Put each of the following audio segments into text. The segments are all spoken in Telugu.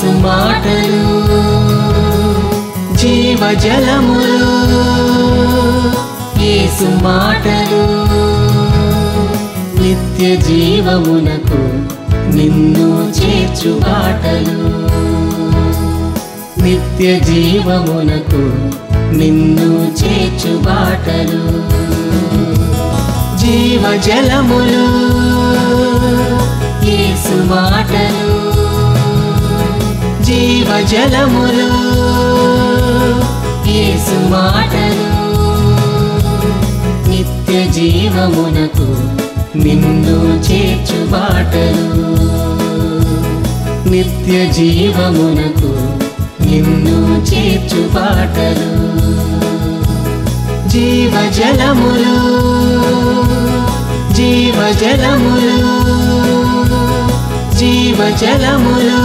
యేసు మాటలు జీవజలములు యేసు మాటలు నిత్య జీవమునకు నిన్ను చేర్చు బాటలు నిత్య జీవమునకు నిన్ను చేర్చు బాటలు జీవజలములు యేసు మాటలు జీవజలములు యేసు మాటలు నిత్య జీవమునకు నిన్ను చేర్చు బాటలు నిత్య జీవమునకు నిన్ను చేర్చు బాటలు జీవజలములు జీవజలములు జీవజలములు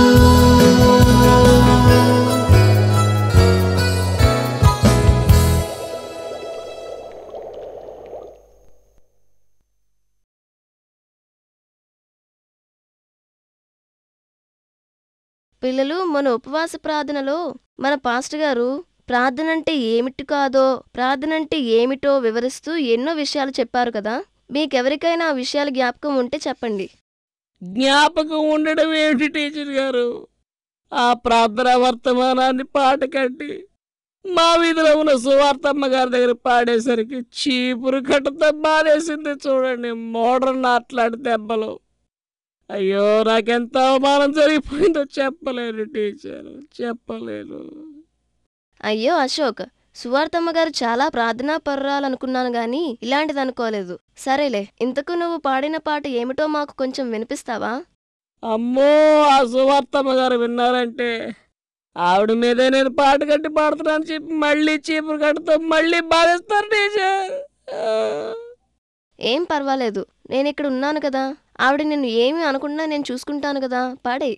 పిల్లలు మన ఉపవాస ప్రార్థనలో మన పాస్టర్ గారు ప్రార్థన అంటే ఏమిటి కాదో ప్రార్థన అంటే ఏమిటో వివరిస్తూ ఎన్నో విషయాలు చెప్పారు కదా మీకెవరికైనా ఆ విషయాలు జ్ఞాపకం ఉంటే చెప్పండి జ్ఞాపకం ఉండడం ఏమిటి టీచర్ గారు ఆ ప్రార్థన వర్తమానాన్ని పాట కట్టి మా వీధిలో ఉన్న సువార్తమ్మ గారి దగ్గర పాడేసరికి చీపురు కట్టతో మానేసింది చూడండి మోడర్న్ ఆటలాడి దెబ్బలు అయ్యో నాకెంత అవమానం జరిగిపోయిందో చెప్పలేను టీచర్ చెప్పలేను అయ్యో అశోక్ సువార్తమ్మ గారు చాలా ప్రార్థనా పర్రాలనుకున్నాను గాని ఇలాంటిది అనుకోలేదు సరేలే ఇంతకు నువ్వు పాడిన పాట ఏమిటో మాకు కొంచెం వినిపిస్తావా అమ్మో ఆ సువార్తమ్మ గారు విన్నారంటే ఆవిడ మీదే నేను పాట కట్టి పాడుతున్నాను చెప్పి మళ్ళీ చీపురు కట్టుతో మళ్ళీ బాధేస్తారు టీచర్ ఆ. ఏం పర్వాలేదు నేను ఇక్కడ ఉన్నాను కదా ఆవిడ నిన్ను ఏమీ అనకుండా నేను చూసుకుంటాను కదా పాడే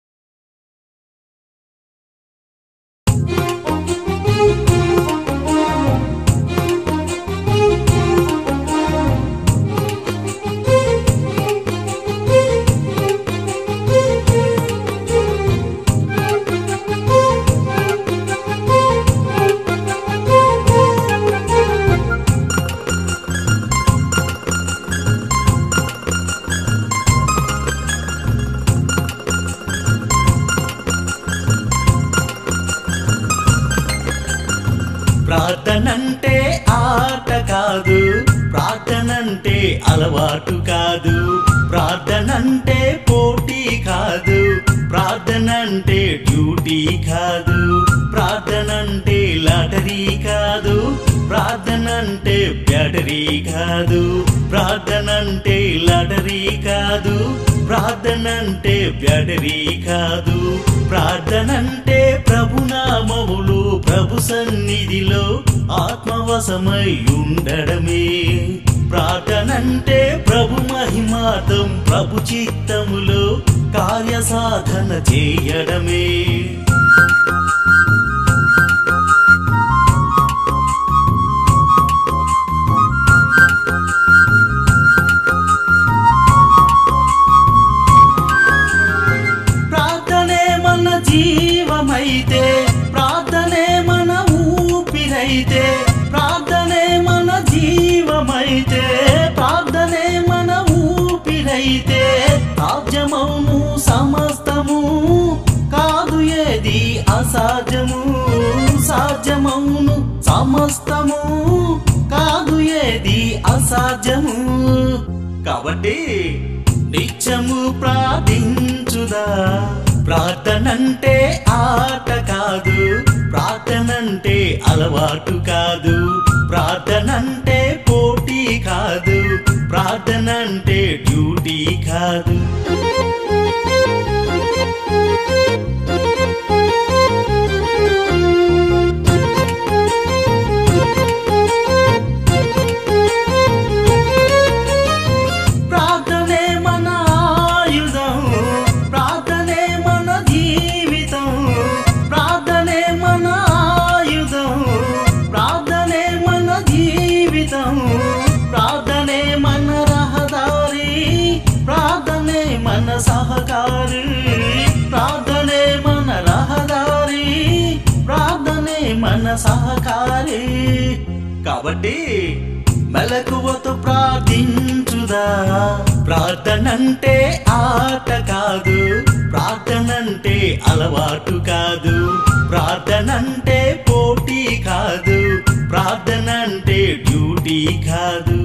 ప్రార్థనంటే ఆట కాదు ప్రార్థనంటే అలవాటు కాదు ప్రార్థనంటే పోటీ కాదు ప్రార్థనంటే డ్యూటీ కాదు ప్రార్థనంటే లాటరీ కాదు ప్రార్థనంటే బ్యాటరీ కాదు ప్రార్థనంటే లాటరీ కాదు ప్రార్థనంటే బ్యాటరీ కాదు ప్రార్థనంటే ప్రభునామములు ప్రభు సన్నిధిలో ఆత్మవశమై ఉండడమే ప్రార్థనంటే ప్రభు మహిమాతం ప్రభు చిత్తములో కార్య సాధన చేయడమే ప్రార్థనే మన జీవమైతే ప్రార్థనే మన ఊపిరైతే ప్రార్థనే మన జీవమైతే ప్రార్థనే మన ఊపిరైతే సాధ్యమౌను సమస్తము కాదు ఏది అసాధ్యము సాధ్యమౌను సమస్తము కాదు ఏది అసాధ్యము కాబట్టి నిత్యము ప్రార్థించుదా ప్రార్థనంటే ఆట కాదు ప్రార్థనంటే అలవాటు కాదు ప్రార్థనంటే పోటీ కాదు ప్రార్థనంటే డ్యూటీ కాదు ప్రార్థనే మన ఆయుధం ప్రార్థనే మన జీవితం ప్రార్థనే మన ఆయుధం ప్రార్థనే మన జీవితం ప్రార్థనే మన రహదారి ప్రార్థనే మన సహకారి ప్రార్థనే మన సహకారి కాబట్టి మెలకువతో ప్రార్థించుదా ప్రార్థనంటే ఆట కాదు ప్రార్థనంటే అలవాటు కాదు ప్రార్థనంటే పోటీ కాదు ప్రార్థనంటే డ్యూటీ కాదు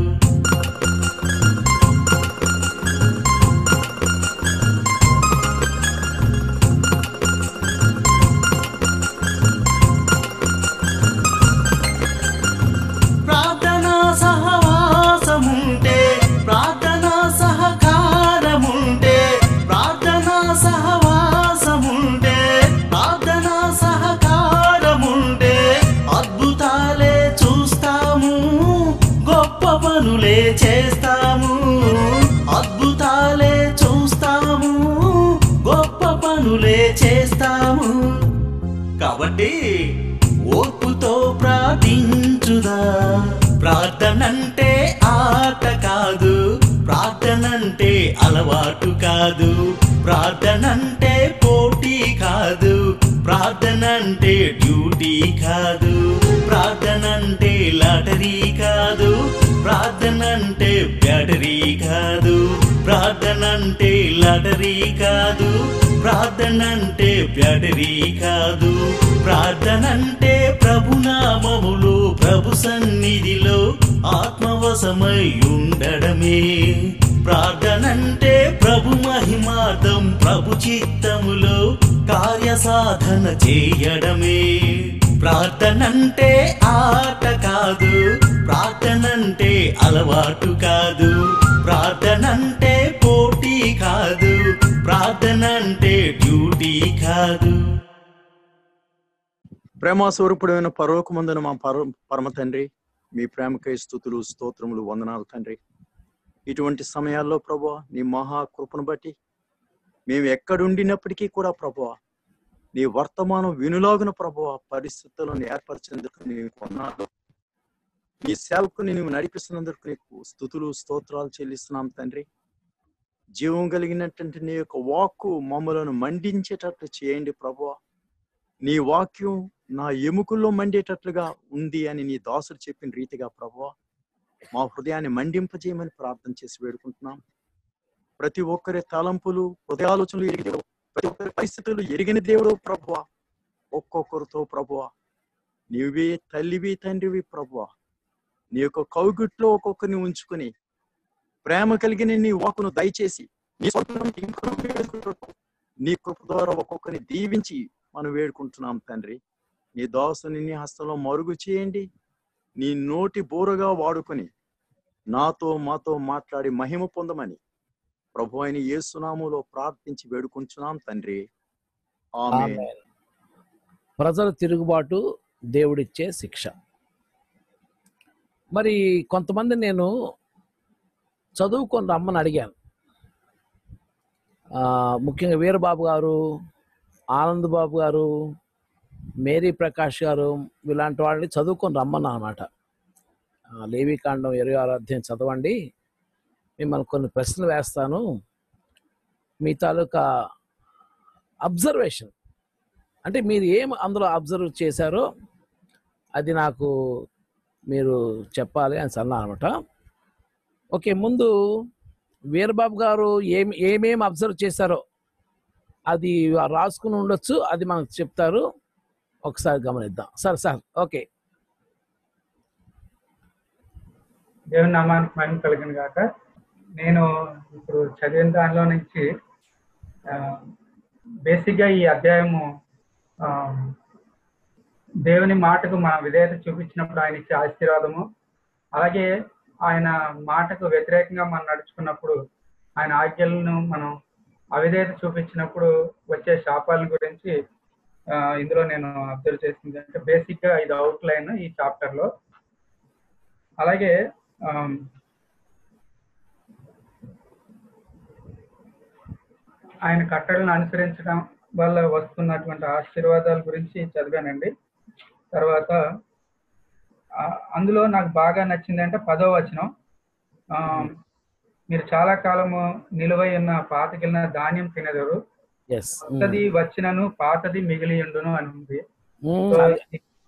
ప్రార్థనా సహవాసముంటే ప్రార్థనా సహకారముంటే ప్రార్థనా సహవాసముంటే ప్రార్థనా సహకారముంటే అద్భుతాలే చూస్తాము గొప్ప పనులే చేస్తాము అద్భుతాలే చూస్తాము గొప్ప పనులే చేస్తాము కాబట్టి ఓర్పుతో ప్రార్థించుదా ప్రార్థనంటే ఆట కాదు ప్రార్థనంటే అలవాటు కాదు ప్రార్థనంటే పోటీ కాదు ప్రార్థనంటే డ్యూటీ కాదు ప్రార్థనంటే లాటరీ కాదు ప్రార్థనంటే బ్యాటరీ కాదు ప్రార్థనంటే లాటరీ కాదు ప్రార్థనంటే బ్యాటరీ కాదు ప్రార్థనంటే ప్రభునామములు ప్రభు సన్నిధిలో ఆత్మవశమై ఉండడమే ప్రార్థనంటే ప్రభు మహిమార్థం ప్రభు చిత్తములో కార్యసాధన చేయడమే ప్రార్థనంటే ఆట కాదు ప్రార్థనంటే అలవాటు కాదు ప్రార్థనంటే పోటీ కాదు ప్రార్థనంటే డ్యూటీ కాదు ప్రేమ స్వరూపుడైన పరలోకమందున మా పర పరమ తండ్రి మీ ప్రేమకై స్థుతులు స్తోత్రములు వందనాలు తండ్రి ఇటువంటి సమయాల్లో ప్రభా నీ మహా కృపను బట్టి మేము ఎక్కడుండినప్పటికీ కూడా ప్రభా నీ వర్తమానం వినులాగున ప్రభా పరిస్థితులను ఏర్పరిచేందుకు నీవు కొన్నాడు నీ సేవకుని నీవు నడిపిస్తున్నందుకు నీకు స్థుతులు స్తోత్రాలు చెల్లిస్తున్నాం తండ్రి జీవం కలిగినటువంటి నీ యొక్క వాక్కు మమ్మలను మండించేటట్లు చేయండి ప్రభా నీ వాక్యం నా ఎముకల్లో మండేటట్లుగా ఉంది అని నీ దాసుడు చెప్పిన రీతిగా ప్రభా మా హృదయాన్ని మండింపజేయమని ప్రార్థన చేసి వేడుకుంటున్నాం ప్రతి ఒక్కరి తలంపులు హృదయాలోచనలు ఎరిగిన దేవుడు ప్రతి ఒక్కరి పరిస్థితులు ఎరిగిన దేవుడు ప్రభువా ఒక్కొక్కరితో ప్రభువా నీవే తల్లివి తండ్రివి ప్రభువా నీ యొక్క కౌగిట్లో ఒక్కొక్కరిని ఉంచుకుని ప్రేమ కలిగిన నీ వాకును దయచేసి నీ స్వతంత్రం ఇంకొక వేడుకుంటున్నాం. నీ కృప ద్వారా ఒక్కొక్కరిని దీవించి మనం వేడుకుంటున్నాం తండ్రి నీ దాసుని నీ హస్తంలో మరుగు చేయండి నీ నోటి బోరగా వాడుకొని నాతో మాతో మాట్లాడి మహిమ పొందమని ప్రభు అయిన యేసునాములో ప్రార్థించి వేడుకుంటున్నాం తండ్రి ఆమె ఆమేన్. ప్రజల తిరుగుబాటు దేవుడిచ్చే శిక్ష మరి కొంతమంది నేను చదువుకొని రమ్మని అడిగాను ఆ, ముఖ్యంగా వీరబాబు గారు ఆనంద్ బాబు గారు మేరీ ప్రకాష్ గారు ఇలాంటి వాళ్ళని చదువుకొని రమ్మన్నా అనమాట లేవికాండం ఇరవై ఆరో అధ్యాయం చదవండి మిమ్మల్ని కొన్ని ప్రశ్నలు వేస్తాను మీ తాలూకా అబ్జర్వేషన్ అంటే మీరు ఏం అందులో అబ్జర్వ్ చేశారో అది నాకు మీరు చెప్పాలి అని అన్నా అనమాట ఓకే ముందు వీరబాబు గారు ఏమి ఏమేమి అబ్జర్వ్ చేశారో అది రాసుకుని ఉండొచ్చు అది మనకు చెప్తారు ఒకసారి గమనిద్దాం సార్ సార్ ఓకే దేవుని నామానికి మహిమ కలిగిన గాక నేను ఇప్పుడు చదివిన దానిలో నుంచి బేసిక్గా ఈ అధ్యాయము ఆ, దేవుని మాటకు మన విధేయత చూపించినప్పుడు ఆయన ఇచ్చే ఆశీర్వాదము అలాగే ఆయన మాటకు వ్యతిరేకంగా మనం నడుచుకున్నప్పుడు ఆయన ఆజ్ఞలను మనం అవిధేయత చూపించినప్పుడు వచ్చే శాపాల గురించి ఆ, ఇందులో నేను అబ్జర్వ్ చేసింది అంటే బేసిక్గా ఇది అవుట్ లైన్ ఈ చాప్టర్లో అలాగే ఆమ్, ఆయన కట్టడలను అనుసరించడం వల్ల వస్తున్నటువంటి ఆశీర్వాదాల గురించి చదివానండి తర్వాత ఆ, అందులో నాకు బాగా నచ్చింది అంటే పదో వచనం ఆమ్, మీరు చాలా కాలము నిలువై ఉన్న పాతకిలిన ధాన్యం తినదరు ఎస్ కొత్తది వచ్చినను పాతది మిగిలి ఉండును అని ఉంది సో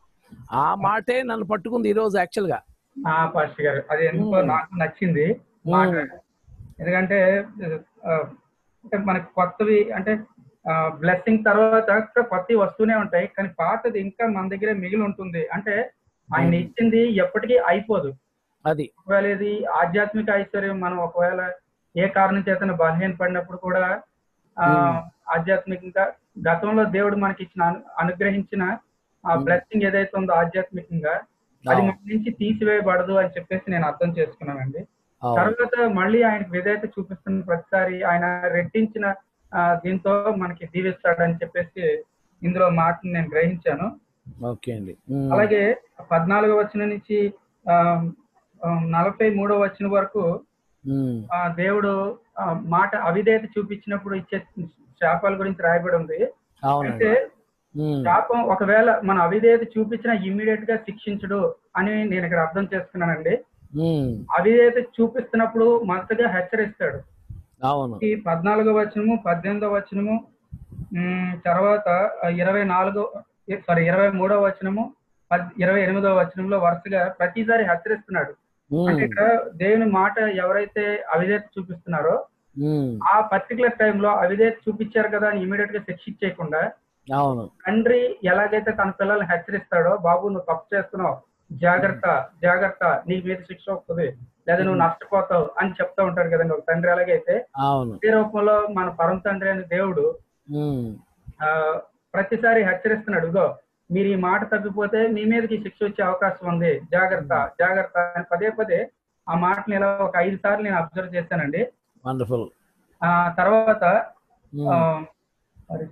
ఆ మాటే నన్ను పట్టుకుంది ఈ రోజు యాక్చువల్ గా ఆ పాస్టర్ గారు అది ఎందుకో మ్మ్. నాకు నచ్చింది మాట ఎందుకంటే ఆ, అంటే మనకి కొత్తవి అంటే బ్లెస్సింగ్ తర్వాత ఇంకా కొత్తవి వస్తూనే ఉంటాయి కానీ పాతది ఇంకా మన దగ్గర మిగిలి ఉంటుంది అంటే ఆయన మ్మ్. ఇచ్చింది ఎప్పటికీ అయిపోదు అది ఒకవేళ ఇది ఆధ్యాత్మిక ఐశ్వర్యం మనం ఒకవేళ ఏ కారణం చేతన బలహీన పడినప్పుడు కూడా ఆ మ్మ్. ఆధ్యాత్మికంగా గతంలో దేవుడు మనకి ఇచ్చిన అను- అనుగ్రహించిన ఆ మ్మ్. బ్లెస్సింగ్ ఏదైతే ఉందో ఆధ్యాత్మికంగా అది అవును. మన నుంచి తీసివేయబడదు అని చెప్పేసి నేను అర్థం చేసుకున్నానండి అవును. తర్వాత మళ్ళీ ఆయనకు విధేయత చూపిస్తున్న ప్రతిసారి ఆయన రెట్టించిన ఆ, దీంతో మనకి దీవిస్తాడని చెప్పేసి ఇందులో మాటను నేను గ్రహించాను ఓకే అండి ఉమ్. అలాగే పద్నాలుగో వచనం నుంచి ఆ, ఆ, నలభై మూడో వచనం వరకు ఉమ్. ఆ, దేవుడు ఆ, మాట అవిధేయత చూపించినప్పుడు ఇచ్చే శాపాల గురించి రాయబడి ఉంది అయితే అవునండి ఉమ్. శాపం ఒకవేళ మన అవిధేయత చూపించిన ఇమ్మీడియట్ గా శిక్షించడు అని నేను ఇక్కడ అర్థం చేసుకున్నానండి ఉమ్. అవిధేయత చూపిస్తున్నప్పుడు మొదటగా హెచ్చరిస్తాడు అవును ఈ పద్నాలుగో వచనము పద్దెనిమిదో వచనము ఉమ్, తర్వాత ఇరవై నాలుగో సారీ ఇరవై మూడో వచనము పద్- ఇరవై ఎనిమిదో వచనంలో వరుసగా ప్రతిసారి హెచ్చరిస్తున్నాడు ఉమ్. అంటే ఇక్కడ దేవుని మాట ఎవరైతే అవిధేయత చూపిస్తున్నారో ఉమ్. ఆ పర్టికులర్ టైంలో అవిధేయత చూపించారు కదా అని ఇమీడియట్ గా శిక్షించేయకుండా అవును తండ్రి ఎలాగైతే తన పిల్లల్ని హెచ్చరిస్తాడో బాబు నువ్వు తప్పు చేస్తున్నావు జాగ్రత్త జాగ్రత్త నీ మీద శిక్ష వస్తుంది లేదా నువ్వు నష్టపోతావు అని చెప్తా ఉంటాడు కదండి ఒక తండ్రి ఎలాగైతే అవును ఈ రూపంలో మన పరమ తండ్రి అనే దేవుడు ఉమ్. ఆ ప్రతిసారి హెచ్చరిస్తున్నాడు ఇదో మీరు ఈ మాట తప్పిపోతే మీ మీదకి శిక్ష వచ్చే అవకాశం ఉంది జాగ్రత్త జాగ్రత్త అని పదే పదే ఆ మాటని ఇలా ఒక ఐదు సార్లు నేను అబ్జర్వ్ చేశానండి వండర్ఫుల్ ఆ తర్వాత ఉమ్. ఆ, మరి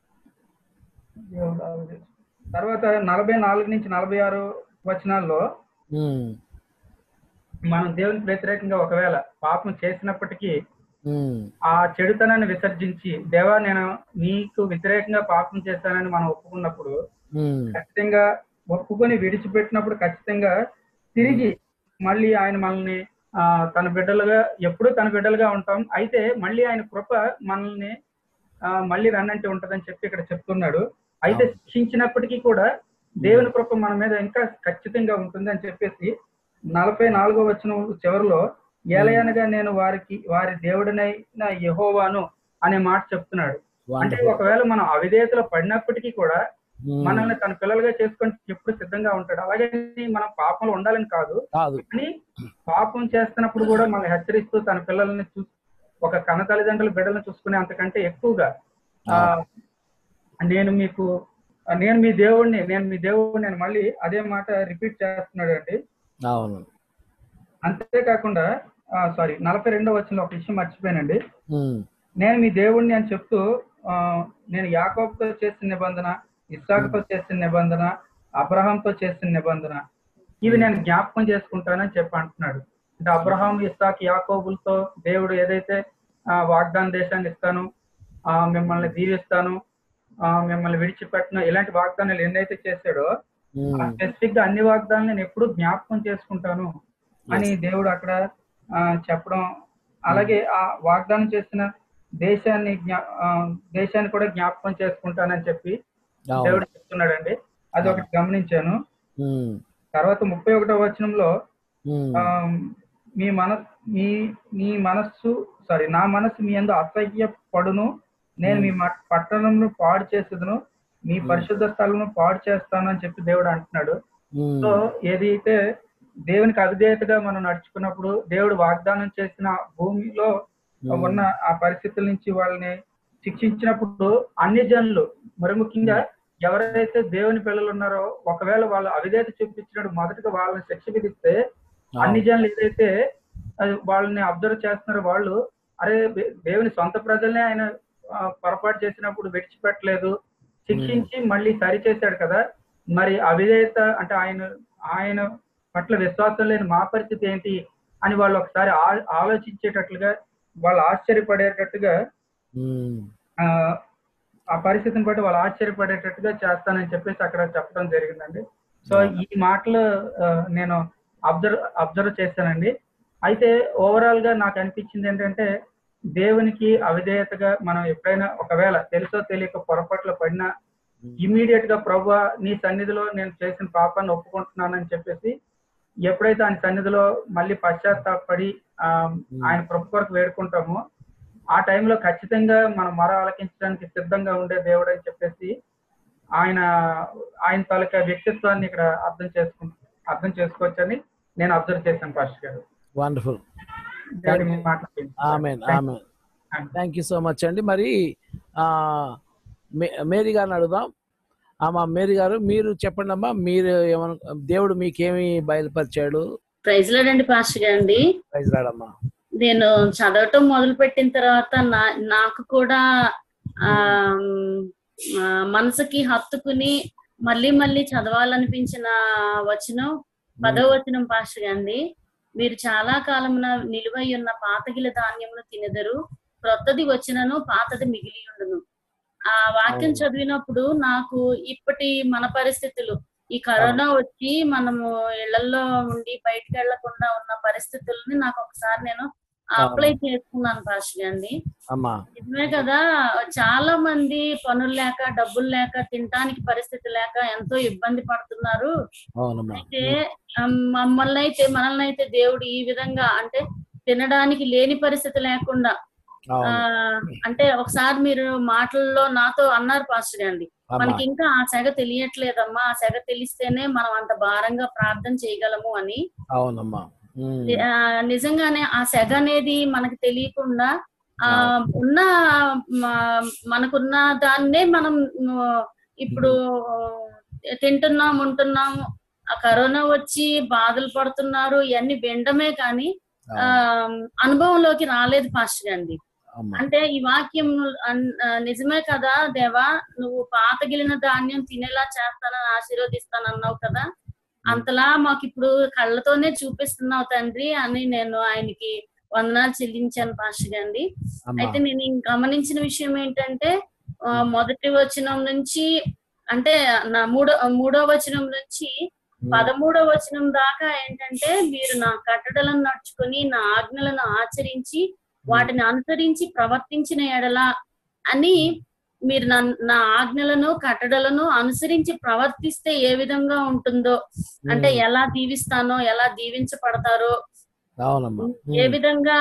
దేవుడు ఆవిడ- తర్వాత నలభై నాలుగు నుంచి నలభై ఆరు వచనాల్లో ఉమ్. మనం దేవునికి వ్యతిరేకంగా ఒకవేళ పాపం చేసినప్పటికీ ఉమ్. ఆ చెడుతనాన్ని విసర్జించి దేవా నేను నీకు వ్యతిరేకంగా పాపం చేశానని మనం ఒప్పుకున్నప్పుడు ఉమ్. ఖచ్చితంగా ఒప్పుకొని విడిచిపెట్టినప్పుడు ఖచ్చితంగా తిరిగి మళ్ళీ ఆయన మనల్ని ఆ, తన బిడ్డలుగా ఎప్పుడూ తన బిడ్డలుగా ఉంటాం అయితే మళ్ళీ ఆయన కృప మనల్ని ఆ, మళ్ళీ రన్నంటే ఉంటదని చెప్పి ఇక్కడ చెప్తున్నాడు అయితే అవును. శిక్షించినప్పటికీ కూడా దేవుని కృప మన మీద ఇంకా ఖచ్చితంగా ఉంటుంది అని చెప్పేసి నలభై నాలుగో వచ్చిన చివరిలో ఏలయనగా నేను వారికి వారి దేవుడినైన యెహోవాను అనే మాట చెప్తున్నాడు అంటే వండర్ఫుల్ ఒకవేళ మనం అవిధేయతలో పడినప్పటికీ కూడా ఉమ్. మనల్ని తన పిల్లలుగా చేసుకొని ఎప్పుడు సిద్ధంగా ఉంటాడు అలాగే మనం పాపంలో ఉండాలని కాదు కాదు కానీ పాపం చేస్తున్నప్పుడు కూడా మనం హెచ్చరిస్తూ తన పిల్లల్ని చూ ఒక కన్న తల్లిదండ్రుల బిడ్డలను చూసుకునే అంతకంటే ఎక్కువగా ఆ నేను మీకు నేను మీ దేవుడిని నేను మీ దేవుడిని అని మళ్ళీ అదే మాట రిపీట్ చేస్తున్నాడు అండి అవును అంతేకాకుండా సారీ నలభై రెండో వచ్చిన ఒక విషయం మర్చిపోయానండి ఉమ్. నేను మీ దేవుడిని అని చెప్తూ ఆ, నేను యాకోబుతో చేసిన నిబంధన ఇస్సాకుతో చేసిన నిబంధన అబ్రహాంతో చేసిన నిబంధన ఇవి నేను జ్ఞాపకం చేసుకుంటానని చెప్పి అంటున్నాడు అంటే అబ్రహాం ఇస్సాక్ యాకోబులతో దేవుడు ఏదైతే ఆ, వాగ్దాన దేశాన్ని ఇస్తాను ఆ, మిమ్మల్ని దీవిస్తాను ఆ, మిమ్మల్ని విడిచిపెట్టను ఇలాంటి వాగ్దానాలు ఎన్నైతే చేశాడో ఉమ్. స్పెసిఫిక్ గా అన్ని వాగ్దానాలు నేను ఎప్పుడు జ్ఞాపకం చేసుకుంటాను అని దేవుడు అక్కడ ఆ, చెప్పడం అలాగే ఆ వాగ్దానం చేసిన దేశాన్ని జ్ఞా- ఆ, దేశాన్ని కూడా జ్ఞాపకం చేసుకుంటానని చెప్పి అవును దేవుడు చెప్తున్నాడండి అది ఒకటి గమనించాను ఉమ్. తర్వాత ముప్పై ఒకటో వచనంలో ఉమ్. ఆ, మీ మన మీ మీ మనస్సు సారీ నా మనస్సు మీ అందు అసహ్యపడును నేను మీ మ- పట్టణంను పాడు చేసేదను మీ పరిశుద్ధ స్థలంను పాడు చేస్తాను అని చెప్పి దేవుడు అంటున్నాడు ఉమ్. సో ఏదైతే దేవునికి అవిధేయతగా మనం నడుచుకున్నప్పుడు దేవుడు వాగ్దానం చేసిన భూమిలో ఉన్న ఆ పరిస్థితుల నుంచి వాళ్ళని శిక్షించినప్పుడు అన్ని జనులు మరి ముఖ్యంగా ఎవరైతే దేవుని పిల్లలు ఉన్నారో ఒకవేళ వాళ్ళు అవిధేయత చూపించినప్పుడు మొదటగా వాళ్ళని శిక్ష విధిస్తే అన్ని జనులు ఏదైతే అది వాళ్ళని అబ్జర్వ్ చేస్తున్నారో వాళ్ళు అరే దే- దేవుని సొంత ప్రజల్నే ఆయన ఆ, పొరపాటు చేసినప్పుడు విడిచిపెట్టలేదు శిక్షించి మళ్ళీ సరి చేశాడు కదా మరి అవిధేయత అంటే ఆయన ఆయన పట్ల విశ్వాసం లేని మా పరిస్థితి ఏంటి అని వాళ్ళు ఒకసారి ఆ- ఆలోచించేటట్లుగా వాళ్ళు ఆశ్చర్యపడేటట్టుగా ఉమ్. ఆ, ఆ పరిస్థితిని బట్టి వాళ్ళు ఆశ్చర్యపడేటట్టుగా చేస్తానని చెప్పేసి అక్కడ చెప్పడం జరిగిందండి సో ఈ మాటలు ఆ, నేను అబ్జర్వ్ అబ్జర్వ్ చేశానండి అయితే ఓవరాల్ గా నాకు అనిపించింది ఏంటంటే దేవునికి అవిధేయతగా మనం ఎప్పుడైనా ఒకవేళ తెలుసో తెలియక పొరపాట్లు పడినా ఇమీడియట్ గా ప్రభు నీ సన్నిధిలో నేను చేసిన పాపాన్ని ఒప్పుకుంటున్నానని చెప్పేసి ఎప్పుడైతే ఆయన సన్నిధిలో మళ్ళీ పశ్చాత్తాపడి ఆ, ఆయన ప్రభు కొరకు వేడుకుంటామో ఆ టైంలో ఖచ్చితంగా మనం మర ఆలకించడానికి సిద్ధంగా ఉండే దేవుడు అని చెప్పేసి ఆయన ఆయన తాలూకా వ్యక్తిత్వాన్ని ఇక్కడ అర్థం చేసుకు అర్థం చేసుకోవచ్చని నేను అబ్జర్వ్ చేశాను పాస్టర్ గారు వండర్ఫుల్ దేవుడి మీ మాటలు amen amen thank you so much అండి మరి ఆ, మే- మేరీ గారిని అడుగుదాం అమ్మా మేరీ గారు మీరు చెప్పండి అమ్మా మీరు ఏమను దేవుడు మీకేమి బయలుపరిచాడు ప్రైజ్ లాడండి పాస్టర్ గారండి ప్రైజ్ రాడమ్మా నేను చదవటం మొదలు పెట్టిన తర్వాత నా నాకు కూడా ఆ ఆ, మనసుకి హత్తుకుని మళ్ళీ మళ్ళీ చదవాలనిపించిన వచనం పదవ వచనం పాస్టర్ గాండి మీరు చాలా కాలమున నిలువై ఉన్న పాతగిల ధాన్యమును తినెదరు క్రొత్తది వచ్చినను పాతది మిగిలి ఉండును ఆ వాక్యం చదివినప్పుడు నాకు ఇప్పటి మన పరిస్థితులు ఈ కరోనా వచ్చి మనము ఇళ్లలో ఉండి బయటకు వెళ్లకుండా ఉన్న పరిస్థితుల్ని నాకు ఒకసారి నేను అప్లై చేసుకున్నాను పాస్టర్ గాండి అమ్మా నిజమే కదా చాలా మంది పనులు లేక డబ్బులు లేక తినడానికి పరిస్థితి లేక ఎంతో ఇబ్బంది పడుతున్నారు అవునమ్మా అయితే ఆమ్, మమ్మల్ని అయితే మనల్ని అయితే దేవుడు ఈ విధంగా అంటే తినడానికి లేని పరిస్థితి లేకుండా ఆ అవును అంటే ఒకసారి మీరు మాటల్లో నాతో అన్నారు పాస్టర్ గాండి అమ్మా మనకి ఇంకా ఆ సెగ తెలియట్లేదమ్మా ఆ సెగ తెలిస్తేనే మనం అంత భారంగా ప్రార్థన చేయగలము అని అవునమ్మా ఉమ్. ఆ, నిజంగానే ఆ సెగ అనేది మనకి తెలియకుండా ఆ ఉన్న మ- మనకున్న దాన్నే మనం ఆ, ఇప్పుడు తింటున్నాం ఉంటున్నాం ఆ కరోనా వచ్చి బాధలు పడుతున్నారు ఇవన్నీ వినడమే కానీ ఆ అనుభవంలోకి రాలేదు పాస్టర్ గాండి అమ్మా అంటే ఈ వాక్యం అన్- ఆ, నిజమే కదా దేవా నువ్వు పాతగిలిన ధాన్యం తినేలా చేస్తానని ఆశీర్వదిస్తాను అన్నావు కదా అంతలా మాకు ఇప్పుడు కళ్ళతోనే చూపిస్తున్నావు తండ్రి అని నేను ఆయనకి వందనాలు చెల్లించాను పాస్టర్ గాండి అమ్మా అయితే నేను ఇంక గమనించిన విషయం ఏంటంటే ఆ, మొదటి వచనం నుంచి అంటే నా మూడో మూడో వచనం నుంచి పదమూడో వచనం దాకా ఏంటంటే మీరు నా కట్టడలను నడుచుకొని నా ఆజ్ఞలను ఆచరించి వాటిని అనుసరించి ప్రవర్తించిన ఎడల అని మీరు నా నా ఆజ్ఞలను కట్టడలను అనుసరించి ప్రవర్తిస్తే ఏ విధంగా ఉంటుందో అంటే ఎలా దీవిస్తానో ఎలా దీవించబడతారో అవునమ్మా ఏ విధంగా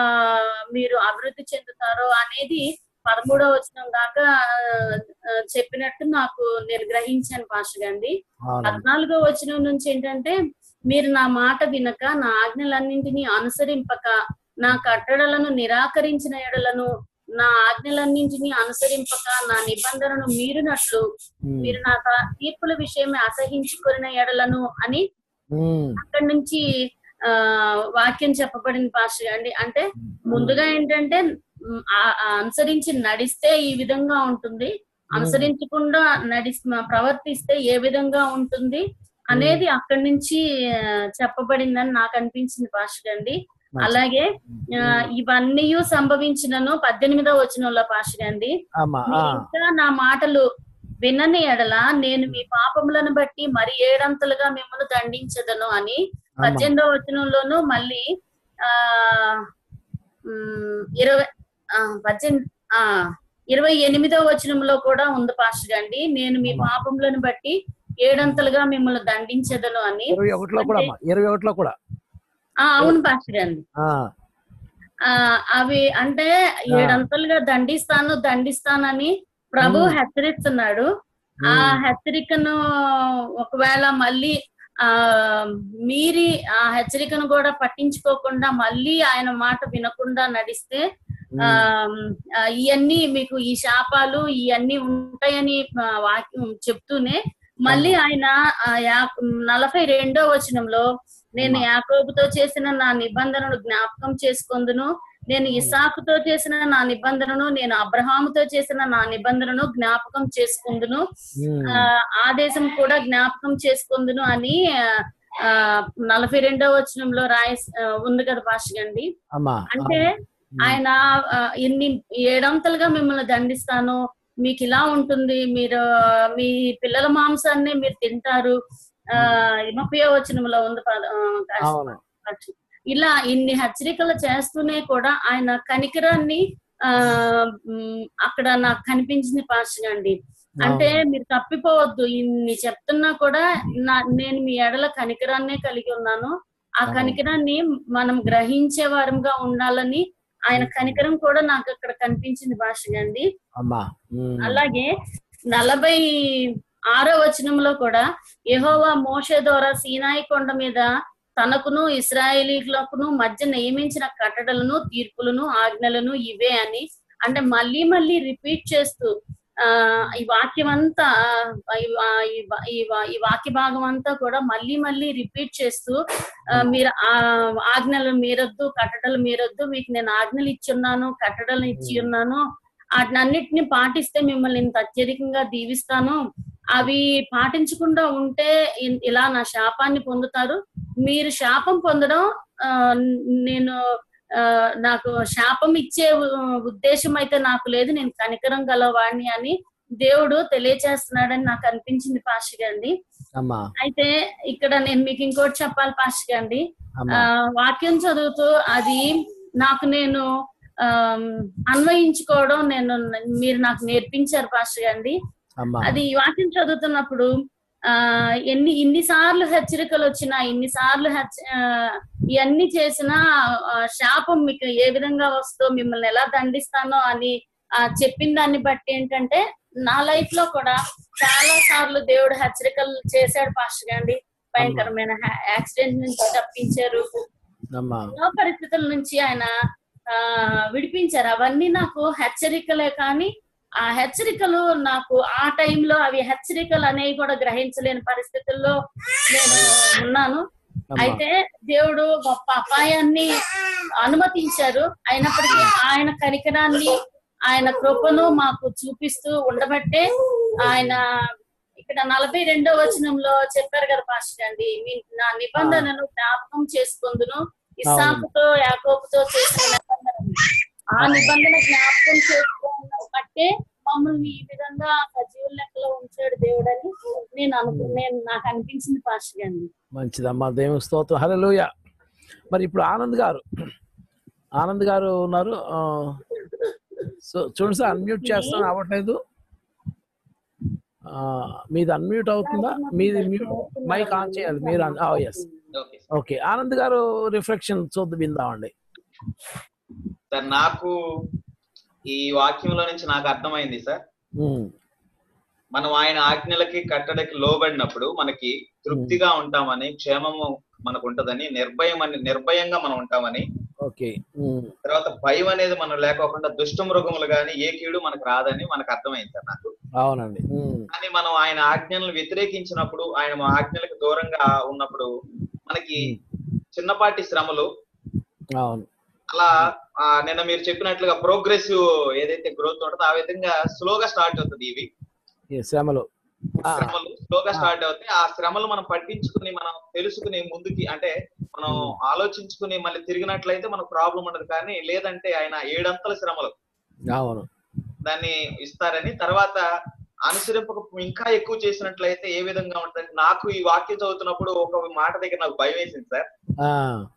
మీరు అభివృద్ధి చెందుతారో అనేది పదమూడో వచనం దాకా ఆ, చెప్పినట్టు నాకు నేను గ్రహించాను పాస్టర్ గాండి అవునమ్మా పద్నాలుగో వచనం నుంచి ఏంటంటే మీరు నా మాట వినక నా ఆజ్ఞలన్నింటినీ అనుసరింపక నా కట్టడలను నిరాకరించిన ఎడలను నా ఆజ్ఞలన్నింటినీ అనుసరింపక నా నిబంధనను మీరినట్లు ఉమ్. మీరు నా తా- తీర్పుల విషయమే అసహించుకున్న ఎడలను అని ఉమ్. అక్కడి నుంచి ఆ వాక్యం చెప్పబడింది పాస్టర్ అండి అంటే ముందుగా ఏంటంటే మ్, ఆ- ఆ అనుసరించి నడిస్తే ఈ విధంగా ఉంటుంది అనుసరించకుండా నడి ప్రవర్తిస్తే ఏ విధంగా ఉంటుంది అనేది అక్కడి నుంచి ఆ, చెప్పబడిందని నాకు అనిపించింది పాస్టర్ అండి అలాగే ఆ, ఇవన్నీ సంభవించినను పద్దెనిమిదో వచనంలో పాస్టర్ అండి అమ్మా ఆ. మీరు ఇంకా నా మాటలు వినని ఎడల నేను మీ పాపములను బట్టి మరి ఏడంతలుగా మిమ్మల్ని దండించదను అని అమ్మా పద్దెనిమిదో వచనంలోను మళ్ళీ ఆ ఉమ్, ఇరవై ఆ, పద్దెనిమిది ఆ ఇరవై ఎనిమిదో వచనంలో కూడా ఉంది పాస్టర్ అండి నేను మీ పాపములను బట్టి ఏడంతలుగా మిమ్మల్ని దండించదను అని ఇరవై ఒకటిలో కూడా అమ్మా ఇరవై ఒకటిలో కూడా ఆ అవును పాస్టర్ అండి ఆ ఆ అవి అంటే ఏడంతలుగా దండిస్తాను దండిస్తానని ప్రభు మ్మ్. హెచ్చరిస్తున్నాడు ఆ మ్మ్. హెచ్చరికను ఒకవేళ మళ్ళీ ఆ మీరి ఆ హెచ్చరికను కూడా పట్టించుకోకుండా మళ్ళీ ఆయన మాట వినకుండా నడిస్తే ఆ ఆ, ఇవన్నీ మీకు ఈ శాపాలు ఇవన్నీ ఉంటాయని ఆ, వాక్యం చెప్తూనే మళ్ళీ ఆయన ఆ, యా- నలభై రెండో వచనంలో నేను యాకోబుతో చేసిన నా నిబంధనను జ్ఞాపకం చేసుకొందును నేను ఇసాకుతో చేసిన నా నిబంధనను నేను అబ్రహాముతో చేసిన నా నిబంధనను జ్ఞాపకం చేసుకుందును ఉమ్. ఆ, ఆ దేశం కూడా జ్ఞాపకం చేసుకుందును అని ఆ నలభై రెండో వచనంలో రాయ ఉంది కదా భాష అండి అమ్మా అంటే ఆయన ఆ, ఇన్ని ఏడంతలుగా మిమ్మల్ని దండిస్తాను మీకు ఇలా ఉంటుంది మీరు మీ పిల్లల మాంసాన్ని మీరు తింటారు ఆ ముప్పై వచనంలో ఉంది పద- ఆ, కాస్త- అవును ఇలా ఇన్ని హెచ్చరికలు చేస్తూనే కూడా ఆయన కనికరాన్ని ఆ ఉమ్, అక్కడ నాకు కనిపించింది పాస్టర్ అండి అంటే మీరు తప్పిపోవద్దు ఇన్ని చెప్తున్నా కూడా నా నేను మీ ఎడల కనికరాన్నే కలిగి ఉన్నాను ఆ అవును. కనికరాన్ని మనం గ్రహించే వారంగా ఉండాలని ఆయన కనికరం కూడా నాకు అక్కడ కనిపించింది భాష అండి అమ్మా ఉమ్. అలాగే నలభై ఆరో వచనంలో కూడా యెహోవా మోషే ద్వారా సీనాయి కొండ మీద తనకును ఇస్రాయేలీలకును మధ్య నియమించిన కట్టడలను తీర్పులను ఆజ్ఞలను ఇవే అని అంటే మళ్ళీ మళ్ళీ రిపీట్ చేస్తూ ఆ ఈ వాక్యం అంతా ఆ, ఈ వా- ఈ వా- ఈ వా- ఈ వాక్య భాగం అంతా కూడా మళ్ళీ మళ్ళీ రిపీట్ చేస్తూ ఆ, మీరు ఆ ఆజ్ఞలు మీరొద్దు కట్టడలు మీరొద్దు మీకు నేను ఆజ్ఞలు ఇచ్చి ఉన్నాను కట్టడలు ఇచ్చి ఉన్నాను వాటినన్నిటిని పాటిస్తే మిమ్మల్ని ఇంత అత్యధికంగా దీవిస్తాను అవి పాటించకుండా ఉంటే ఇ- ఇలా నా శాపాన్ని పొందుతారు మీరు శాపం పొందడం ఆ, నేను ఆ, నాకు శాపం ఇచ్చే ఉ- ఉద్దేశం అయితే నాకు లేదు నేను కనికరం గలవాడిని అని దేవుడు తెలియచేస్తున్నాడని నాకు అనిపించింది పాషి అండి అమ్మా అయితే ఇక్కడ నేను మీకు ఇంకోటి చెప్పాలి పాషి అండి ఆ, అమ్మా వాక్యం చదువుతూ అది నాకు నేను ఆమ్, అన్వయించుకోవడం నేను మీరు నాకు నేర్పించారు పాస్టర్ అండి అమ్మా అది ఈ వాక్యం చదువుతున్నప్పుడు ఆ ఎన్ని ఇన్నిసార్లు హెచ్చరికలు వచ్చినా ఇన్నిసార్లు హెచ్చ ఆ, ఇవన్నీ చేసినా ఆ, శాపం మీకు ఏ విధంగా వస్తుందో మిమ్మల్ని ఎలా దండిస్తానో అని ఆ, చెప్పిన దాన్ని బట్టి ఏంటంటే నా లైఫ్ లో కూడా చాలా సార్లు దేవుడు హెచ్చరికలు చేశాడు పాస్టర్ అండి భయంకరమైన యాక్సిడెంట్ నుంచి తప్పించారు అమ్మా ఎన్నో పరిస్థితుల నుంచి ఆయన ఆ విడిపించారు అవన్నీ నాకు హెచ్చరికలే కానీ ఆ హెచ్చరికలు నాకు ఆ టైంలో అవి హెచ్చరికలు అనేవి కూడా గ్రహించలేని పరిస్థితుల్లో నేను ఉన్నాను అమ్మా అయితే దేవుడు గొప్ప అపాయాన్ని అనుమతించారు అయినప్పటికీ ఆయన కనికరాన్ని ఆయన కృపను మాకు చూపిస్తూ ఉండబట్టే ఆయన ఇక్కడ నలభై రెండో వచనంలో చెప్పారు కదా పాస్టర్ అండి మీ నా నిబంధనను జ్ఞాపకం చేసుకుందును ఇస్సాకుతో యాకోబుతో చేసిన నిబంధన ఆ నిబంధన జ్ఞాపకం చేసుకోవడం బట్టే మమ్మల్ని ఈ విధంగా సజీవుల లెక్కలో ఉంచాడు దేవుడని నేను అనుకు నేను నాకు అనిపించింది పాస్టర్ అండి మంచిదమ్మా దేవుని స్తోత్రం హల్లెలూయ మరి ఇప్పుడు ఆనంద్ గారు ఆనంద్ గారు ఉన్నారు ఆ, సో చూడండి సార్ అన్మ్యూట్ చేస్తాను అవ్వట్లేదు ఆ, మీది అన్మ్యూట్ అవుతుందా మీది మ్యూట్ మైక్ ఆన్ చేయాలి మీరు ఎస్ ఓకే ఓకే ఆనంద్ గారు రిఫ్లెక్షన్ చూద్దాం విందామండి సార్ నాకు ఈ వాక్యంలో నుంచి నాకు అర్థమైంది సార్ ఉమ్, మనం ఆయన ఆజ్ఞలకి కట్టడకి లోబడినప్పుడు మనకి తృప్తిగా ఉంటామని క్షేమము మనకు ఉంటదని నిర్భయం అని నిర్భయంగా మనం ఉంటామని ఓకే ఉమ్, తర్వాత భయం అనేది మనం లేకోకుండా దుష్ట మృగములు గాని ఏ కీడు మనకు రాదని మనకు అర్థమైంది సార్ నాకు అవునండి ఉమ్, కానీ మనం ఆయన ఆజ్ఞలను వ్యతిరేకించినప్పుడు ఆయన ఆజ్ఞలకు దూరంగా ఉన్నప్పుడు మనకి చిన్నపాటి శ్రమలు అవును అలా ఆ, నిన్న మీరు చెప్పినట్లుగా ప్రోగ్రెసివ్ ఏదైతే గ్రోత్ ఉంటుందో ఆ విధంగా స్లోగా స్టార్ట్ అవుతుంది ఇవి ఈ శ్రమలు ఆ, శ్రమలు స్లోగా స్టార్ట్ అవుతాయి ఆ శ్రమలు మనం పట్టించుకుని మనం తెలుసుకుని ముందుకి అంటే మనం ఆలోచించుకుని మళ్ళీ తిరిగినట్లయితే మనకు ప్రాబ్లం ఉండదు కానీ లేదంటే ఆయన ఏడంతల శ్రమలు అవును దాన్ని ఇస్తారని తర్వాత అనుసరింపక ఇంకా ఎక్కువ చేసినట్లయితే ఏ విధంగా ఉంటుంది నాకు ఈ వాక్యం చదువుతున్నప్పుడు ఒక మాట దగ్గర నాకు భయం వేసింది సార్ ఆ,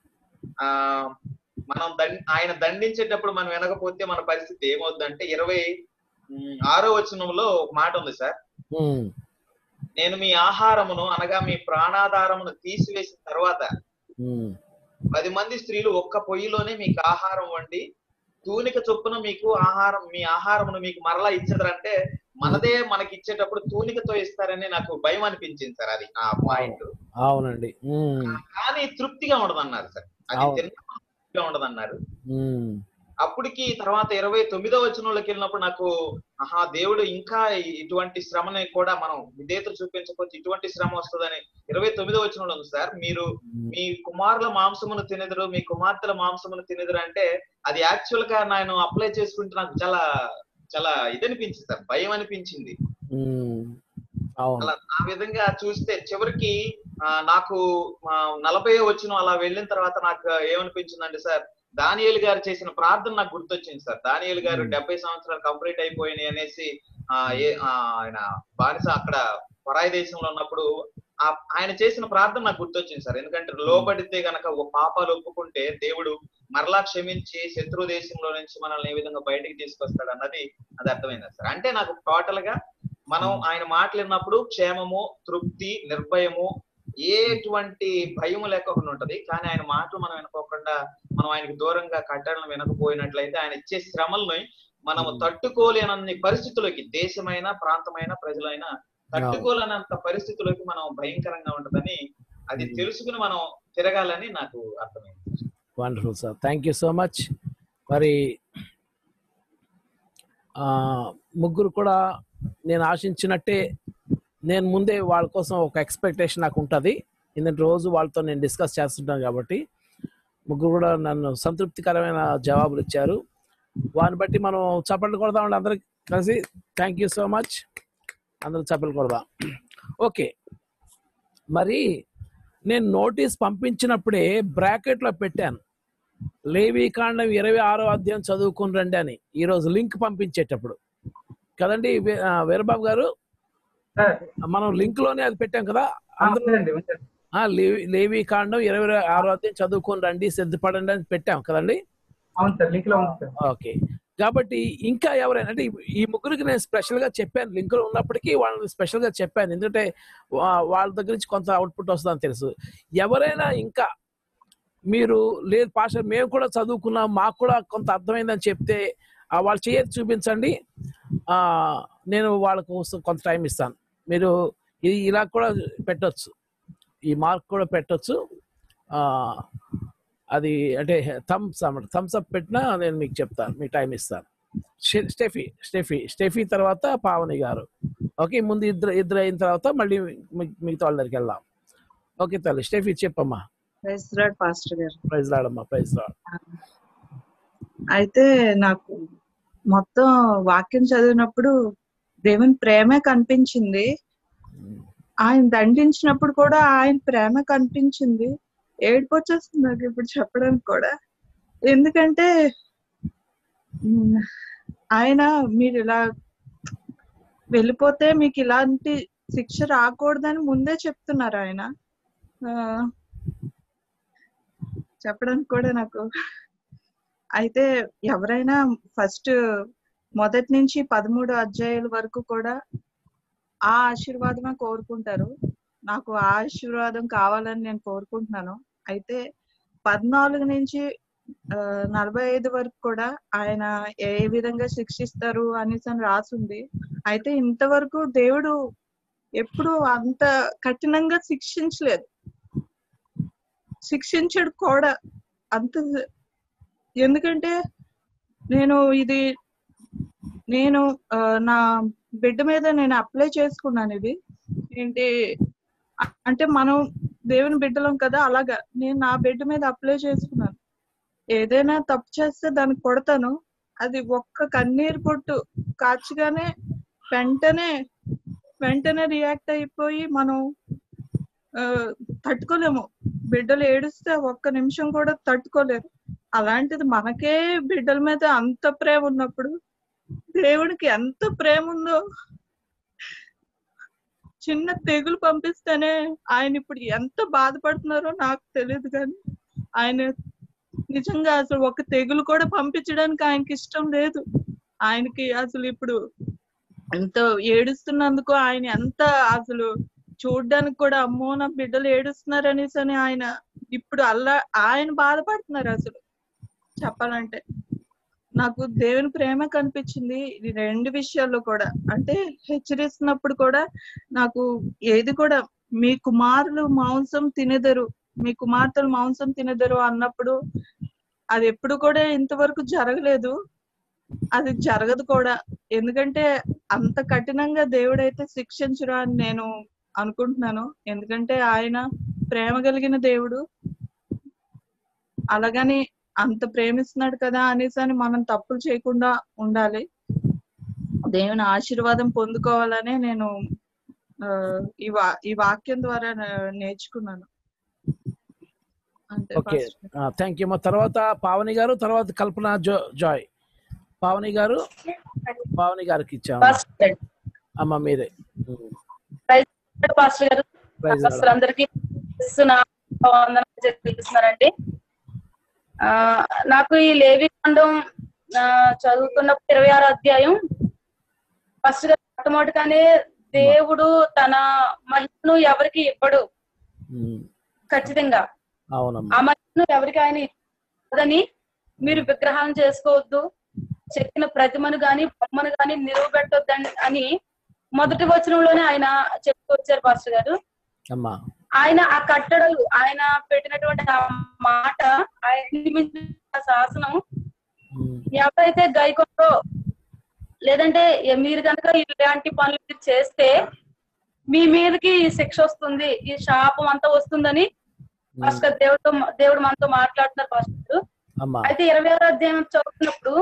ఆ మనం దండ్ ఆయన దండించేటప్పుడు మనం వినకపోతే మన పరిస్థితి ఏమవుతుందంటే ఇరవై ఉమ్, ఆరో వచనంలో ఒక మాట ఉంది సార్ ఉమ్, నేను మీ ఆహారమును అనగా మీ ప్రాణాధారమును తీసివేసిన తర్వాత ఉమ్, పది మంది స్త్రీలు ఒక్క పొయ్యిలోనే మీకు ఆహారం వండి తూనిక చొప్పున మీకు ఆహారం మీ ఆహారమును మీకు మరలా ఇచ్చదరంటే మనదే మనకి ఇచ్చేటప్పుడు తూనికతో ఇస్తారని నాకు భయం అనిపించింది సార్ అది ఆ పాయింట్ అవునండి ఉమ్, కానీ తృప్తిగా ఉండదన్నారు సార్ అది అవును. తిన్న తృప్తిగా ఉండదన్నారు ఉమ్, అప్పటికి తర్వాత ఇరవై తొమ్మిదో వచనంలోకి వెళ్ళినప్పుడు నాకు ఆహా దేవుడు ఇంకా ఇటువంటి శ్రమని కూడా మనం విధేయత చూపించకపోతే ఇటువంటి శ్రమ వస్తుందని ఇరవై తొమ్మిదో వచనంలో ఉంది సార్ మీరు మీ కుమారుల మాంసమును తినెదరు మీ కుమార్తెల మాంసమును తినెదరు అంటే అది యాక్చువల్ గా నేను అప్లై చేసుకుంటే నాకు చాలా చాలా ఇది అనిపించింది సార్ భయం అనిపించింది ఉమ్, అవును అలా ఆ విధంగా చూస్తే చివరికి ఆ, నాకు ఆ, నలభై వచ్చిన అలా వెళ్ళిన తర్వాత నాకు ఏమనిపించిందంటే సార్ దానియేలు గారు చేసిన ప్రార్థన నాకు గుర్తొచ్చింది సార్ దానియేలు గారు Hmm. డెబ్బై సంవత్సరాలు కంప్లీట్ అయిపోయినాయి అనేసి ఆ, ఏ ఆ, ఆయన బానిస అక్కడ పరాయి దేశంలో ఉన్నప్పుడు ఆ- ఆయన చేసిన ప్రార్థన నాకు గుర్తొచ్చింది సార్ ఎందుకంటే లోబడితే గనక ఒక పాపాలు ఒప్పుకుంటే దేవుడు మరలా క్షమించి శత్రు దేశంలో నుంచి మనల్ని ఏ విధంగా బయటికి తీసుకొస్తాడు అన్నది అది అర్థమైంది సార్ అంటే నాకు టోటల్ గా మనం ఆయన మాటలు విన్నప్పుడు క్షేమము తృప్తి నిర్భయము ఏటువంటి భయం లేకుండా ఉంటది కానీ ఆయన మాటలు మనం వినుకోకుండా మనం ఆయనకి దూరంగా కట్టడలు వినకపోయినట్లయితే ఆయన ఇచ్చే శ్రమల్ని మనం తట్టుకోలేనన్ని పరిస్థితులకి దేశమైన ప్రాంతమైన ప్రజలైన తట్టుకోలేనంత పరిస్థితులకి మనం భయంకరంగా ఉంటదని అది తెలుసుకుని మనం తిరగాలని నాకు అర్థమైంది wonderful sir thank you so much మరి ఆ, ముగ్గురు కూడా నేను ఆశించినట్టే నేను ముందే వాళ్ళ కోసం ఒక ఎక్స్పెక్టేషన్ నాకు ఉంటుంది ఎందుకంటే రోజు వాళ్ళతో నేను డిస్కస్ చేస్తుంటాను కాబట్టి ముగ్గురు కూడా నన్ను సంతృప్తికరమైన జవాబులు ఇచ్చారు వారిని బట్టి మనం చప్పట్లు కొడదామండి అందరికి కలిసి థ్యాంక్ యూ సో మచ్ అందరూ చప్పట్లు కొడదాం ఓకే మరి నేను నోటీస్ పంపించినప్పుడే బ్రాకెట్లో పెట్టాను లేవి కాండం ఇరవై ఆరో అధ్యాయం చదువుకుని రండి అని ఈరోజు లింక్ పంపించేటప్పుడు కదండి వీ- ఆ, వీరబాబు గారు మనం లింక్ లోనే అది పెట్టాం కదా అందరూ ఉందండి ఉందండి ఆ, లేవి లేవి కాండం ఇరవై ఆరో అధ్యాయం చదువుకొని రండి సిద్ధపడండి అని పెట్టాం కదండి అవును సార్ లింక్ లో ఉంది సార్ ఓకే కాబట్టి ఇంకా ఎవరైనా అంటే ఈ- ఈ ముగ్గురికి నేను స్పెషల్ గా చెప్పాను లింక్ లో ఉన్నప్పటికీ వాళ్ళని స్పెషల్ గా చెప్పాను ఎందుకంటే వా- వాళ్ళ దగ్గర నుంచి కొంత అవుట్పుట్ వస్తుందని తెలుసు ఎవరైనా ఇంకా మీరు లేదు పాష మేము కూడా చదువుకున్నాం మాకు కూడా కొంత అర్థమైందని చెప్తే ఆ, వాళ్ళు చేయదు చూపించండి ఆ, నేను వాళ్ళకు కొంత టైం ఇస్తాను మీరు ఇది ఇలా కూడా పెట్టొచ్చు ఈ మార్క్ కూడా పెట్టొచ్చు ఆ, అది అంటే థమ్స్ అన్నమాట థమ్స్ అప్ పెట్టినా నేను మీకు చెప్తాను మీకు టైం ఇస్తాను షె- స్టెఫీ స్టెఫీ స్టెఫీ తర్వాత పావని గారు ఓకే ముందు ఇద్దరు ఇద్దరు అయిన తర్వాత మళ్ళీ మీ- మిగతా వాళ్ళ దగ్గరికి వెళ్దాం ఓకే తల్లి స్టెఫీ చెప్పమ్మా ప్రైజ్ లాడ్ పాస్టర్ గారు ప్రైజ్ రాడమ్మా ప్రైజ్ రాడ్ అయితే నాకు మొత్తం వాక్యం చదివినప్పుడు దేవుని ప్రేమే కనిపించింది ఆయన దండించినప్పుడు కూడా ఆయన ప్రేమ కనిపించింది ఏడుపు వచ్చేస్తుంది నాకు ఇప్పుడు చెప్పడానికి కూడా ఎందుకంటే ఉమ్, ఆయన మీరు ఇలా వెళ్ళిపోతే మీకు ఇలాంటి శిక్ష రాకూడదని ముందే చెప్తున్నారు ఆయన ఆ, చెప్పడానికి కూడా నాకు అయితే ఎవరైనా ఫస్ట్ మొదటి నుంచి పదమూడు అధ్యాయుల వరకు కూడా ఆ ఆశీర్వాదమే కోరుకుంటారు నాకు ఆ ఆశీర్వాదం కావాలని నేను కోరుకుంటున్నాను అయితే పద్నాలుగు నుంచి ఆ, నలభై ఐదు వరకు కూడా ఆయన ఏ విధంగా శిక్షిస్తారు అనేసి అని రాసుంది అయితే ఇంతవరకు దేవుడు ఎప్పుడు అంత కఠినంగా శిక్షించలేదు శిక్షించడు కూడా అంత ఎందుకంటే నేను ఇది నేను ఆ, నా బిడ్డ మీద నేను అప్లై చేసుకున్నాను ఇది ఏంటి అ- అంటే మనం దేవుని బిడ్డలం కదా అలాగా నేను నా బిడ్డ మీద అప్లై చేసుకున్నాను ఏదైనా తప్పు చేస్తే దాన్ని కొడతాను అది ఒక్క కన్నీరు పొట్టు కాచగానే వెంటనే వెంటనే రియాక్ట్ అయిపోయి మనం ఆ, తట్టుకోలేము బిడ్డలు ఏడుస్తే ఒక్క నిమిషం కూడా తట్టుకోలేరు అలాంటిది మనకే బిడ్డల మీద అంత ప్రేమ ఉన్నప్పుడు దేవుడికి ఎంత ప్రేమ ఉందో చిన్న తెగులు పంపిస్తేనే ఆయన ఇప్పుడు ఎంత బాధపడుతున్నారో నాకు తెలియదు కానీ ఆయన నిజంగా అసలు ఒక తెగులు కూడా పంపించడానికి ఆయనకి ఇష్టం లేదు ఆయనకి అసలు ఇప్పుడు ఎంత ఏడుస్తున్నందుకు ఆయన ఎంత అసలు చూడ్డానికి కూడా అమ్మో నా బిడ్డలు ఏడుస్తున్నారు అనేసి అని ఆయన ఇప్పుడు అల్లా ఆయన బాధపడుతున్నారు అసలు చెప్పాలంటే నాకు దేవుని ప్రేమ కనిపించింది ఈ రెండు విషయాల్లో కూడా అంటే హెచ్చరిస్తున్నప్పుడు కూడా నాకు ఏది కూడా మీ కుమారులు మాంసం తినెదరు మీ కుమార్తెలు మాంసం తినెదరు అన్నప్పుడు అది ఎప్పుడు కూడా ఇంతవరకు జరగలేదు అది జరగదు కూడా ఎందుకంటే అంత కఠినంగా దేవుడైతే శిక్షించరా అని నేను అనుకుంటున్నాను ఎందుకంటే ఆయన ప్రేమ కలిగిన దేవుడు అలాగని అంత ప్రేమిస్తున్నాడు కదా అనేసి అని మనం తప్పులు చేయకుండా ఉండాలి దేవుని ఆశీర్వాదం పొందుకోవాలనే నేను ఆ, ఈ వా ఈ వాక్యం ద్వారా నే- నేర్చుకున్నాను అంతే ఓకే పాస్టర్. థ్యాంక్ యూ మా తర్వాత పావని గారు తర్వాత కల్పన జో జాయ్ పావని గారు పావని గారికి ఇచ్చాము పాస్టర్ అమ్మ మీరే పాస్టర్ గారు Praise the Lord. అసలు అందరికీ క్రీస్తునా వందనాలు తెలిపిస్తున్నారండి ఆ, నాకు ఈ లేవి కాండం ఆ, చదువుతున్నప్పుడు ఇరవై ఆరో అధ్యాయం ఫస్ట్ గా మొట్టమొదటిగానే దేవుడు తన మహిమను ఎవరికి ఇవ్వడు ఉమ్, ఖచ్చితంగా అవునమ్మా ఆ మహిమను ఎవరికి ఆయన ఇవ్వదని మీరు విగ్రహాలను చేసుకోవద్దు చెక్కిన ప్రతిమను గాని బొమ్మను గాని నిలువబెట్టొద్దని అని మొదటి వచనంలోనే ఆయన చెప్తూ వచ్చారు పాస్టర్ గారు అమ్మా ఆయన ఆ కట్టడలు ఆయన పెట్టినటువంటి ఆ మాట ఆయన నియమించిన శాసనం ఎవరైతే గైకొండో లేదంటే ఎ- మీరు కనుక ఇలాంటి పనులు మీరు చేస్తే మీ మీదకి ఈ శిక్ష వస్తుంది ఈ శాపం అంతా వస్తుందని పాస్టర్ దేవుడితో దేవుడు మనతో మాట్లాడుతున్నారు పాస్టర్ అమ్మా అయితే ఇరవై ఆరో అధ్యాయం చదువుతున్నప్పుడు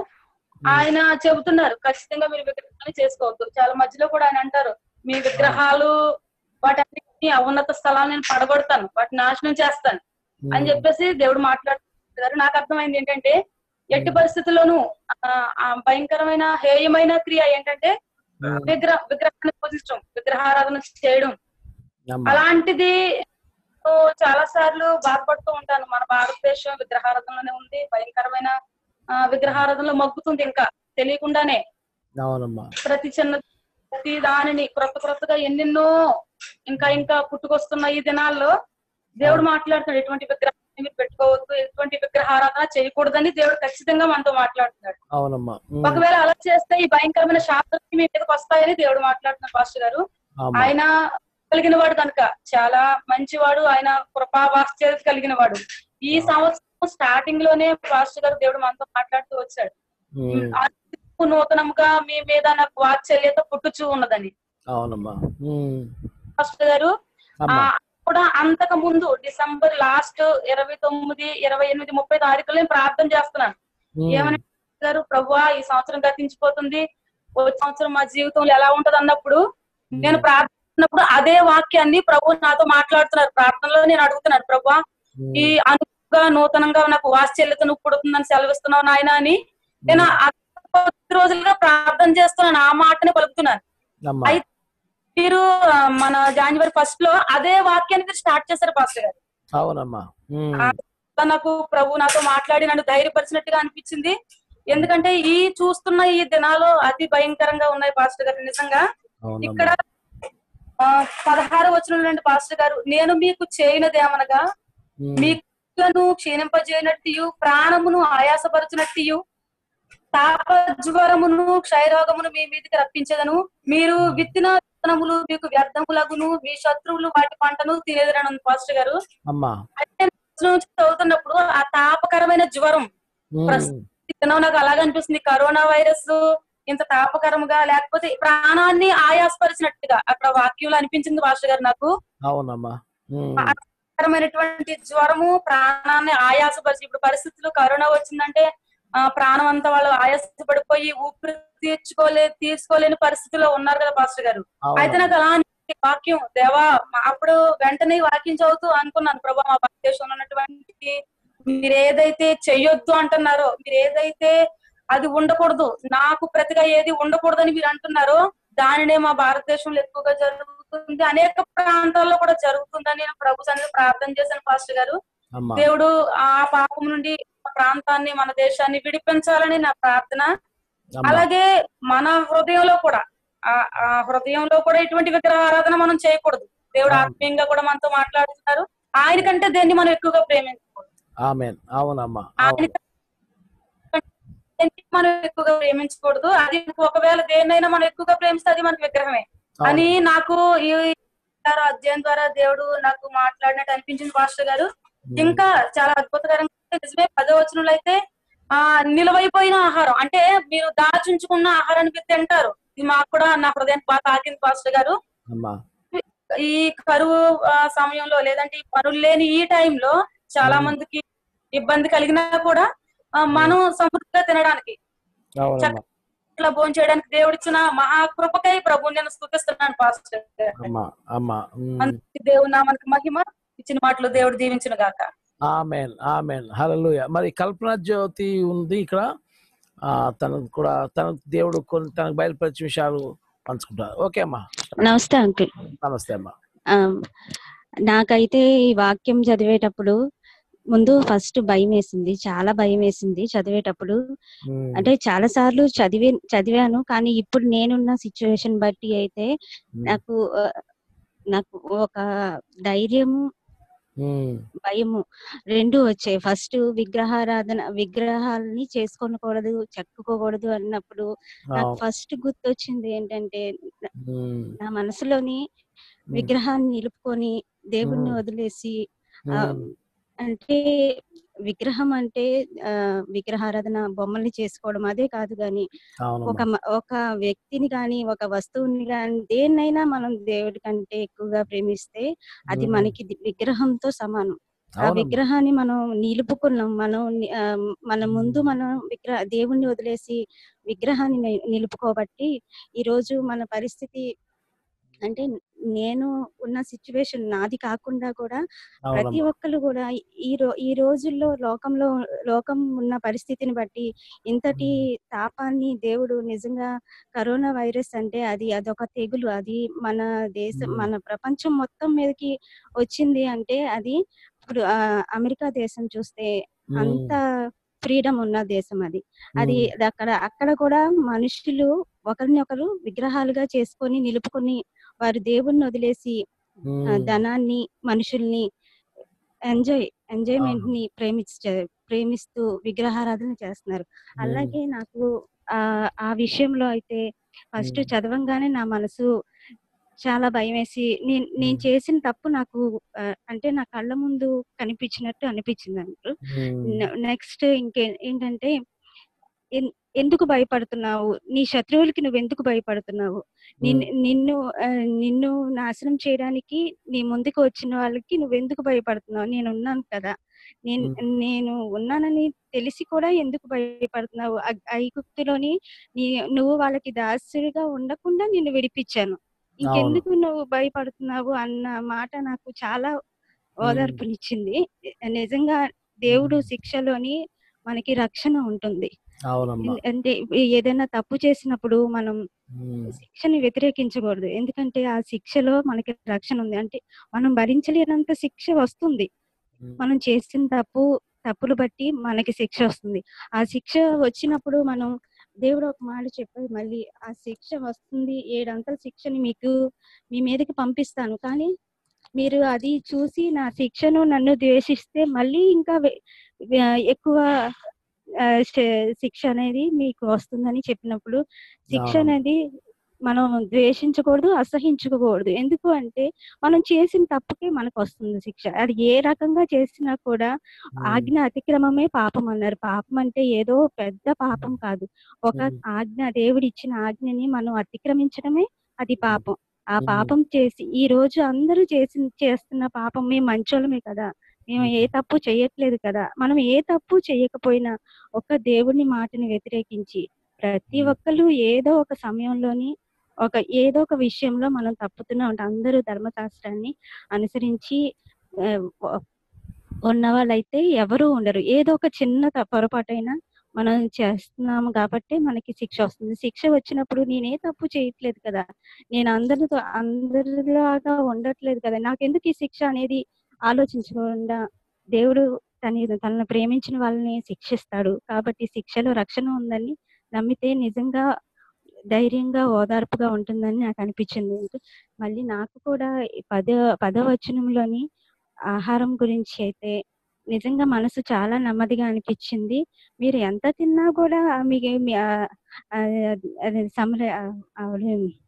ఆయన చెబుతున్నారు ఖచ్చితంగా మీరు విగ్రహాలు చేసుకోవద్దు చాలా మధ్యలో కూడా ఆయన అంటారు మీ విగ్రహాలు వాటన్నిటిని ఆ ఉన్నత స్థలాలు నేను పడగొడతాను వాటిని నాశనం చేస్తాను అని చెప్పేసి దేవుడు మాట్లాడుతున్నారు నాకు అర్థమైంది ఏంటంటే ఎట్టి పరిస్థితుల్లోనూ ఆ, ఆ భయంకరమైన హేయమైన క్రియ ఏంటంటే విగ్రహ విగ్రహాన్ని పూజించడం విగ్రహారాధన చేయడం అమ్మా అలాంటిది నేను చాలా సార్లు బాధపడుతూ ఉంటాను మన భారతదేశం విగ్రహారాధనలోనే ఉంది భయంకరమైన ఆ, విగ్రహారాధనలో మగ్గుతుంది ఇంకా తెలియకుండానే అవునమ్మా ప్రతి చిన్న ప్రతి దానిని క్రొత్త క్రొత్తగా ఎన్నెన్నో ఇంకా ఇంకా పుట్టుకొస్తున్న ఈ దినాల్లో దేవుడు మాట్లాడుతున్నాడు ఎటువంటి విగ్రహాన్ని మీరు పెట్టుకోవద్దు ఎటువంటి విగ్రహారాధన చేయకూడదని దేవుడు ఖచ్చితంగా మనతో మాట్లాడుతున్నాడు అవునమ్మా ఉమ్, ఒకవేళ అలా చేస్తే ఈ భయంకరమైన శాస్త్రం మీ మీదకి వస్తాయని దేవుడు మాట్లాడుతున్నారు పాస్టర్ గారు అమ్మా ఆయన కలిగిన వాడు కనుక చాలా మంచివాడు ఆయన కృపా వాత్సల్యం కలిగిన వాడు ఈ సంవత్సరం స్టార్టింగ్ లోనే పాస్టర్ గారు దేవుడు మనతో మాట్లాడుతూ వచ్చాడు ఉమ్, ఆ నూతనంగా మీ మీద నాకు వాత్సల్యత పుట్టుచూ ఉన్నదని అవునమ్మా ఉమ్, పాస్టర్ గారు ఆ అమ్మా కూడా అంతకు ముందు డిసెంబర్ లాస్ట్ ఇరవై తొమ్మిది ఇరవై ఎనిమిది ముప్పై తారీఖులో నేను ప్రార్థన చేస్తున్నాను ఉమ్, ఏమని గారు ప్రభువా ఈ సంవత్సరం గతించిపోతుంది వచ్చే సంవత్సరం మా జీవితంలో ఎలా ఉంటది అన్నప్పుడు నేను ప్రార్థిస్తున్నప్పుడు అదే వాక్యాన్ని ప్రభు నాతో మాట్లాడుతున్నారు ప్రార్థనలో నేను అడుగుతున్నాను ప్రభు ఈ అనుగా నూతనంగా నాకు వాత్సల్యత నువ్వు పుడుతుందని సెలవిస్తున్నావు నాయన అని నేను ఆ కొద్ది రోజులుగా ప్రార్థన చేస్తున్నాను ఆ మాటని పలుకుతున్నాను అమ్మా అయితే మీరు ఆ, మన జనవరి ఫస్ట్ లో అదే వాక్యాన్ని మీరు స్టార్ట్ చేశారు పాస్టర్ గారు అవునమ్మా ఉమ్, ఆ నాకు ప్రభు నాతో మాట్లాడి నన్ను ధైర్యపరిచినట్టుగా అనిపించింది ఎందుకంటే ఈ చూస్తున్న ఈ దినాలు అతి భయంకరంగా ఉన్నాయి పాస్టర్ గారు నిజంగా ఇక్కడ అవునమ్మా ఆ, పదహారు వచ్చిన పాస్టర్ గారు నేను మీకు చేయనదేమనగా ఉమ్, మీ కళ్ళను క్షీణింపజేయనట్టు ప్రాణమును ఆయాసపరచునట్టు తాప జ్వరమును క్షయరోగమును మీ మీదకి రప్పించదను మీరు విత్తిన విత్తనములు మీకు వ్యర్థములగును మీ శత్రువులు వాటి పంటను తినేదరను పాస్టర్ గారు అమ్మా అయితే నేను వచనం నుంచి చదువుతున్నప్పుడు ఆ తాపకరమైన జ్వరం ఉమ్, ప్రస్తుత దినం నాకు అలాగే అనిపిస్తుంది కరోనా వైరస్ ఇంత తాపకరముగా లేకపోతే ప్రాణాన్ని ఆయాసపరిచినట్టుగా అక్కడ వాక్యంలో అనిపించింది పాస్టర్ గారు నాకు అవునమ్మా ఉమ్, కరమైనటువంటి జ్వరము ప్రాణాన్ని ఆయాసపరిచి ఇప్పుడు పరిస్థితులు కరోనా వచ్చిందంటే ఆ ప్రాణం అంతా వాళ్ళు ఆయాసపడిపోయి ఊపిరి తీర్చుకోలే తీర్చుకోలేని పరిస్థితిలో ఉన్నారు కదా పాస్టర్ గారు అయితే అవునమ్మా నాకు అలా అనిపించింది వాక్యం దేవా మా- అప్పుడు వెంటనే ఈ వాక్యం చదువుతూ అనుకున్నాను ప్రభా మా భారతదేశంలో ఉన్నటువంటి మీరు ఏదైతే చెయ్యొద్దు అంటున్నారో మీరు ఏదైతే అది ఉండకూడదు నాకు ప్రతిగా ఏది ఉండకూడదని మీరు అంటున్నారో దానినే మా భారతదేశంలో ఎక్కువగా జరుగుతుంది అనేక ప్రాంతాల్లో కూడా జరుగుతుందని నేను ప్రభు సన్నిధి ప్రార్థన చేశాను పాస్టర్ గారు అమ్మా దేవుడు ఆ పాపం నుండి ఆ ప్రాంతాన్ని మన దేశాన్ని విడిపించాలని నా ప్రార్థన అమ్మా అలాగే మన హృదయంలో కూడా ఆ ఆ హృదయంలో కూడా ఇటువంటి విగ్రహ ఆరాధన మనం చేయకూడదు దేవుడు అవును. ఆత్మీయంగా కూడా మనతో మాట్లాడుతున్నారు ఆయన కంటే దేన్ని మనం ఎక్కువగా ప్రేమించకూడదు ఆమెన్ అవునమ్మా ఆయన అవును కంటే మనం ఎక్కువగా ప్రేమించకూడదు అది ఒకవేళ దేన్నైనా మనం ఎక్కువగా ప్రేమిస్తే అది మనకి విగ్రహమే అని నాకు ఈ అధ్యాయం ద్వారా దేవుడు నాకు మాట్లాడినట్టు అనిపించింది పాస్టర్ గారు ఇంకా చాలా అద్భుతకరంగా నిజమే పదో వచనంలో అయితే ఆ నిలవైపోయిన ఆహారం అంటే మీరు దాచుంచుకున్న ఆహారాన్ని మీరు తింటారు ఇది మాకు కూడా నా హృదయానికి బాగా తాకింది పాస్టర్ గారు అమ్మా ఈ కరువు ఆ, సమయంలో లేదంటే ఈ పనులు లేని ఈ టైంలో చాలా మందికి ఇబ్బంది కలిగినా కూడా ఆ, మనం సమృద్ధిగా తినడానికి అవునమ్మా ఇట్లా భోజనం చేయడానికి దేవుడిచ్చిన మహాకృపకై ప్రభు నేను స్థుతిస్తున్నాను పాస్టర్ గారు. అమ్మా అమ్మా ఉమ్. అందుకే దేవుడు నామానికి మహిమ ఇచ్చిన మాటలు దేవుడు దీవించిన గాక ఆమెన్ ఆమెన్ హల్లెలూయా మరి కల్పన జ్యోతి ఉంది ఇక్కడ ఆ తనకు కూడా తనకు దేవుడు కొన్ని తనకు బయలుపరిచిన విషయాలు పంచుకుంటారు ఓకే అమ్మా నమస్తే అంకుల్ నమస్తే అమ్మా నాకైతే ఈ వాక్యం చదివేటప్పుడు ముందు ఫస్ట్ భయం వేసింది చాలా భయం వేసింది చదివేటప్పుడు ఉమ్, అంటే చాలా సార్లు చదివి చదివాను కానీ ఇప్పుడు నేనున్న సిచ్యువేషన్ బట్టి అయితే ఉమ్, నాకు ఆ, నాకు ఒక ధైర్యం ఉమ్, భయము రెండు వచ్చాయి ఫస్ట్ విగ్రహారాధన విగ్రహాలని చేసుకోకూడదు చెక్కుకోకూడదు అన్నప్పుడు నాకు అవును. ఫస్ట్ గుర్తొచ్చింది ఏంటంటే నా- ఉమ్, నా మనసులోని ఉమ్, విగ్రహాన్ని నిలుపుకొని దేవుణ్ణి ఉమ్, వదిలేసి ఆ, ఉమ్, అంటే విగ్రహం అంటే ఆ, విగ్రహారాధన బొమ్మల్ని చేసుకోవడం అదే కాదు కానీ ఒక అవునమ్మా మ- ఒక వ్యక్తిని కానీ ఒక వస్తువుని కానీ దేన్నైనా మనం దేవుడి కంటే ఎక్కువగా ప్రేమిస్తే అది ఉమ్, మనకి ది- విగ్రహంతో సమానం ఆ అవునమ్మా విగ్రహాన్ని మనం నిలుపుకున్నాం మనం ని- ఆ, మన ముందు ఉమ్, మనం విగ్రహ దేవుణ్ణి వదిలేసి విగ్రహాన్ని ని- నిలుపుకోబట్టి ఈ రోజు మన పరిస్థితి అంటే నేను ఉన్న సిచ్యువేషన్ నాది కాకుండా కూడా ప్రతి అవునమ్మా ఒక్కరు కూడా ఈ రో ఈ రోజుల్లో లోకంలో లోకం ఉన్న పరిస్థితిని బట్టి ఇంతటి ఉమ్, తాపాన్ని దేవుడు నిజంగా కరోనా వైరస్ అంటే అది అదొక తెగులు అది మన దేశం ఉమ్, మన ప్రపంచం మొత్తం మీదకి వచ్చింది అంటే అది ఇప్పుడు ఆ, అమెరికా దేశం చూస్తే అంత ఉమ్, ఫ్రీడమ్ ఉన్న దేశం అది అది ఉమ్, అది అక్కడ అక్కడ కూడా మనుషులు ఒకరిని ఒకరు విగ్రహాలుగా చేసుకొని నిలుపుకొని వారు దేవుణ్ణి వదిలేసి ఆ, ఉమ్, ధనాన్ని మనుషుల్ని ఎంజాయ్ ఎంజాయ్మెంట్ అవును ని ప్రేమించ ప్రేమిస్తూ విగ్రహారాధన చేస్తున్నారు ఉమ్, అలాగే నాకు ఆ ఆ విషయంలో అయితే ఫస్ట్ ఉమ్, చదవంగానే నా మనసు చాలా భయం వేసి నేను నేను ఉమ్, చేసిన తప్పు నాకు ఆ, అంటే నా కళ్ళ ముందు కనిపించినట్టు అనిపించింది అంటారు ఉమ్, నెక్స్ట్ ఇంకే ఏంటంటే ఎన్- ఎందుకు భయపడుతున్నావు నీ శత్రువులకి నువ్వు ఎందుకు భయపడుతున్నావు నిన్ను ఉమ్, నిన్ను ఆ, నిన్ను నాశనం చేయడానికి నీ ముందుకు వచ్చిన వాళ్ళకి నువ్వు ఎందుకు భయపడుతున్నావు నేను ఉన్నాను కదా నేను ఉమ్, నేను ఉన్నానని తెలిసి కూడా ఎందుకు భయపడుతున్నావు ఐ- ఐగుప్తులోని నీ నువ్వు వాళ్ళకి దాసుడిగా ఉండకుండా నిన్ను విడిపించాను అవును ఇంకెందుకు నువ్వు భయపడుతున్నావు అన్న మాట నాకు చాలా ఉమ్, ఓదార్పునిచ్చింది నిజంగా దేవుడు ఉమ్, శిక్షలోని మనకి రక్షణ ఉంటుంది అవునమ్మా ఎన్- అంటే ఏదైనా తప్పు చేసినప్పుడు మనం ఉమ్, శిక్షని వ్యతిరేకించకూడదు ఎందుకంటే ఆ శిక్షలో మనకి రక్షణ ఉంది అంటే మనం భరించలేనంత శిక్ష వస్తుంది ఉమ్, మనం చేసిన తప్పు తప్పులు బట్టి మనకి శిక్ష వస్తుంది ఆ శిక్ష వచ్చినప్పుడు మనం దేవుడు ఒక మాట చెప్పాడు మళ్ళీ ఆ శిక్ష వస్తుంది ఏడంతల శిక్షని మీకు మీ మీదకి పంపిస్తాను కానీ మీరు అది చూసి నా శిక్షను నన్ను ద్వేషిస్తే మళ్ళీ ఇంకా వె- వె- ఎక్కువ ఆ, శ- శిక్ష అనేది మీకు వస్తుందని చెప్పినప్పుడు శిక్ష అవునమ్మా అనేది మనం ద్వేషించకూడదు అసహించుకోకూడదు ఎందుకు అంటే మనం చేసిన తప్పుకే మనకు వస్తుంది శిక్ష అది ఏ రకంగా చేసినా కూడా ఉమ్, ఆజ్ఞ అతిక్రమమే పాపం అన్నారు పాపం అంటే ఏదో పెద్ద పాపం కాదు ఒక ఉమ్, ఆజ్ఞ దేవుడు ఇచ్చిన ఆజ్ఞని మనం అతిక్రమించడమే అది ఉమ్, పాపం ఆ ఉమ్, పాపం చేసి ఈ రోజు అందరూ చేసి చేస్తున్న పాపం మేము మంచోళ్ళమే కదా మేము ఏ ఉమ్, తప్పు చేయట్లేదు కదా మనం ఏ తప్పు చేయకపోయినా ఒక దేవుని మాటని వ్యతిరేకించి ప్రతి ఉమ్, ఒక్కరు ఏదో ఒక సమయంలోని ఒక ఏదో ఒక విషయంలో మనం తప్పుతూనే ఉంటాం అందరూ ధర్మశాస్త్రాన్ని అనుసరించి ఆ, వ- ఉన్న వాళ్ళైతే ఎవరు ఉండరు ఏదో ఒక చిన్న త- పొరపాటైనా మనం చేస్తున్నాము కాబట్టి మనకి శిక్ష వస్తుంది శిక్ష వచ్చినప్పుడు నేనే తప్పు చేయట్లేదు కదా నేను అందరితో అందరిలాగా ఉండట్లేదు కదా నాకెందుకు ఈ శిక్ష అనేది ఆలోచించకుండా దేవుడు తన తనను ప్రేమించిన వాళ్ళని శిక్షిస్తాడు కాబట్టి శిక్షలో రక్షణ ఉందని నమ్మితే నిజంగా ధైర్యంగా ఓదార్పుగా ఉంటుందని నాకు అనిపించింది మళ్ళీ నాకు కూడా ఈ పద పదవచనంలోని ఆహారం గురించి అయితే నిజంగా మనసు చాలా నెమ్మదిగా అనిపించింది మీరు ఎంత తిన్నా కూడా మీకు మీ- ఆ, ఆ, అది సమర ఆ, ఆవిడ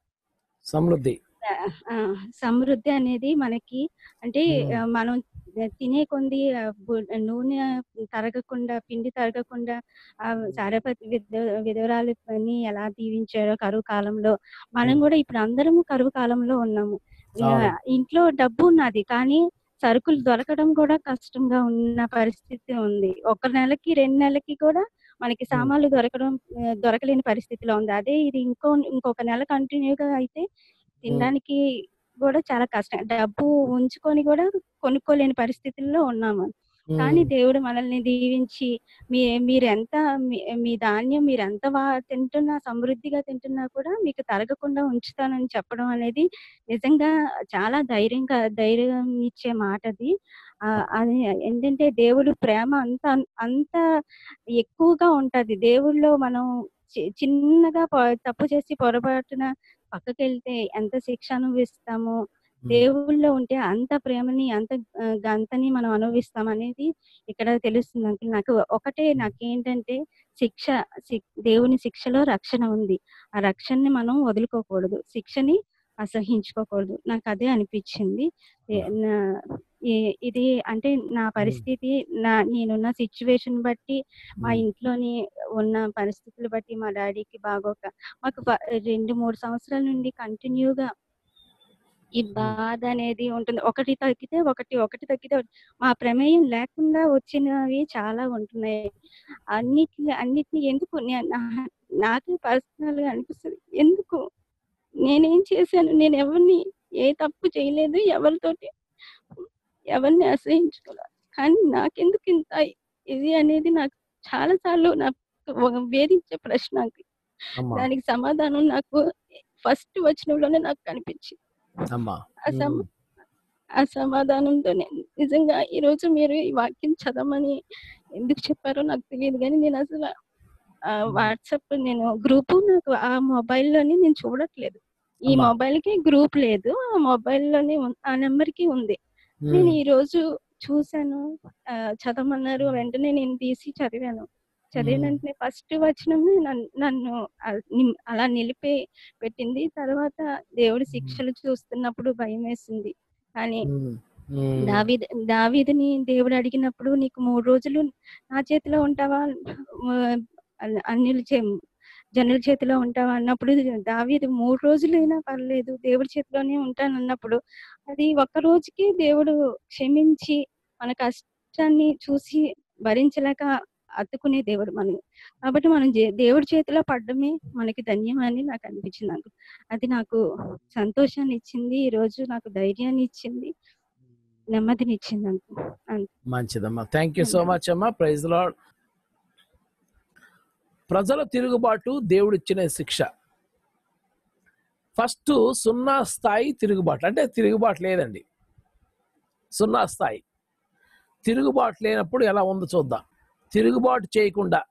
సమృద్ధి ఆ, ఆ, సమృద్ధి అనేది మనకి అంటే ఉమ్, ఆ, మనం తినే కొంది ఆ, బు- నూనె తరగకుండా పిండి తరగకుండా ఆ సారపతి విధ విధవరాలని ఎలా దీవించారో కరువు కాలంలో మనం ఉమ్, కూడా ఇప్పుడు అందరము కరువు కాలంలో ఉన్నాము ఆ, అవును ఇంట్లో డబ్బు ఉన్నది కానీ సరుకులు దొరకడం కూడా కష్టంగా ఉన్న పరిస్థితి ఉంది ఒక నెలకి రెండు నెలలకి కూడా మనకి ఉమ్, సామాన్లు దొరకడం ఆ, దొరకలేని పరిస్థితిలో ఉంది అదే ఇది ఇంకో ఇంకొక నెల కంటిన్యూగా అయితే ఉమ్, తినడానికి కూడా చాలా కష్టం డబ్బు ఉంచుకొని కూడా కొనుక్కోలేని పరిస్థితుల్లో ఉన్నాము కానీ ఉమ్, దేవుడు మనల్ని దీవించి మీ మీరెంత మీ మీ ధాన్యం మీరెంత వా తింటున్నా సమృద్ధిగా తింటున్నా కూడా మీకు తరగకుండా ఉంచుతానని చెప్పడం అనేది నిజంగా చాలా ధైర్యంగా ధైర్యం ఇచ్చే మాట అది ఆ, అది ఏంటంటే దేవుడు ప్రేమ అంత అంత ఎక్కువగా ఉంటది దేవుళ్ళో మనం చి- చిన్నగా పొ- తప్పు చేసి పొరపాటున పక్కకెళ్తే ఎంత శిక్ష అనుభవిస్తామో దేవుళ్ళో ఉంటే అంత ప్రేమని అంత ఆ, గంతని మనం అనుభవిస్తాం అనేది ఇక్కడ తెలుస్తుంది అంకుల్ నాకు ఒకటే నాకేంటంటే శిక్ష శి- దేవుని శిక్షలో రక్షణ ఉంది ఆ రక్షణని మనం వదులుకోకూడదు శిక్షని అసహించుకోకూడదు నాకు అదే అనిపించింది ఏ- నా- ఈ- ఇది అంటే నా పరిస్థితి నా నేనున్న సిచ్యువేషన్ బట్టి మా ఇంట్లోని ఉన్న పరిస్థితులు బట్టి మా డాడీకి బాగోక మాకు ఫ- రెండు మూడు సంవత్సరాల నుండి కంటిన్యూగా ఈ బాధ అనేది ఉంటుంది ఒకటి తగ్గితే ఒకటి ఒకటి తగ్గితే ఒకటి. మా ప్రమేయం లేకుండా వచ్చినవి చాలా ఉంటున్నాయి అన్నిటిని అన్నిటిని ఎందుకు నే- నా- నాకు పర్సనల్ గా అనిపిస్తుంది ఎందుకు నేనేం చేశాను నేను ఎవరిని ఏ తప్పు చేయలేదు ఎవరితోటి ఎవరిని అసహించుకోలేదు కానీ నాకెందుకు ఇంత ఇది అనేది నాకు చాలా సార్లు నాకు ఒక వేధించే ప్రశ్న నాకు. అమ్మా దానికి సమాధానం నాకు ఫస్ట్ వచనంలోనే నాకు కనిపించింది అమ్మా ఆ సమ ఉమ్, ఆ సమాధానంతో నిజంగా ఈ రోజు మీరు ఈ వాక్యం చదవమని ఎందుకు చెప్పారో నాకు తెలియదు కానీ నేను అసలు ఆ వాట్సాప్ నేను గ్రూప్ నాకు ఆ మొబైల్ లోని నేను చూడట్లేదు ఈ అమ్మా. మొబైల్ కి గ్రూప్ లేదు ఆ మొబైల్ లోనే ఉన్- ఆ నెంబర్ కి ఉంది నేను ఉమ్, ఈ రోజు చూశాను ఆ, చదవమన్నారు వెంటనే నేను తీసి చదివాను చదివిన ఉమ్, వెంటనే ఫస్ట్ వచనం నన్ను నన్ను ఆ- నిమ్- అలా నిలిపి పెట్టింది తర్వాత దేవుడి శిక్షలు చూస్తున్నప్పుడు భయం వేసింది కానీ ఉమ్, ఉమ్, దావీద్ దావీదుని దేవుడు అడిగినప్పుడు నీకు మూడు రోజులు నా చేతిలో ఉంటావా ఆ, అన్- అన్యుల చే జనుల చేతిలో ఉంటావా అన్నప్పుడు దావీదు మూడు రోజులైనా పర్లేదు దేవుడి చేతిలోనే ఉంటాను అన్నప్పుడు అది ఒక్క రోజుకి దేవుడు క్షమించి మన కష్టాన్ని చూసి భరించలేక అత్తుకునే దేవుడు మనం కాబట్టి మనం జే- దేవుడి చేతిలో పడ్డమే మనకి ధన్యం అని నాకు అనిపించింది నాకు అది నాకు సంతోషాన్ని ఇచ్చింది ఈ రోజు నాకు ధైర్యాన్ని ఇచ్చింది నెమ్మదిని ఇచ్చింది అంకు అంతే మంచిదమ్మా థ్యాంక్ యూ సో మచ్ అమ్మా ప్రైజ్ లాడ్ ప్రజల తిరుగుబాటు దేవుడిచ్చిన శిక్ష ఫస్ట్ సున్నా స్థాయి తిరుగుబాటు అంటే తిరుగుబాటు లేదండి సున్నా స్థాయి తిరుగుబాటు లేనప్పుడు ఎలా ఉందో చూద్దాం తిరుగుబాటు చేయకుండా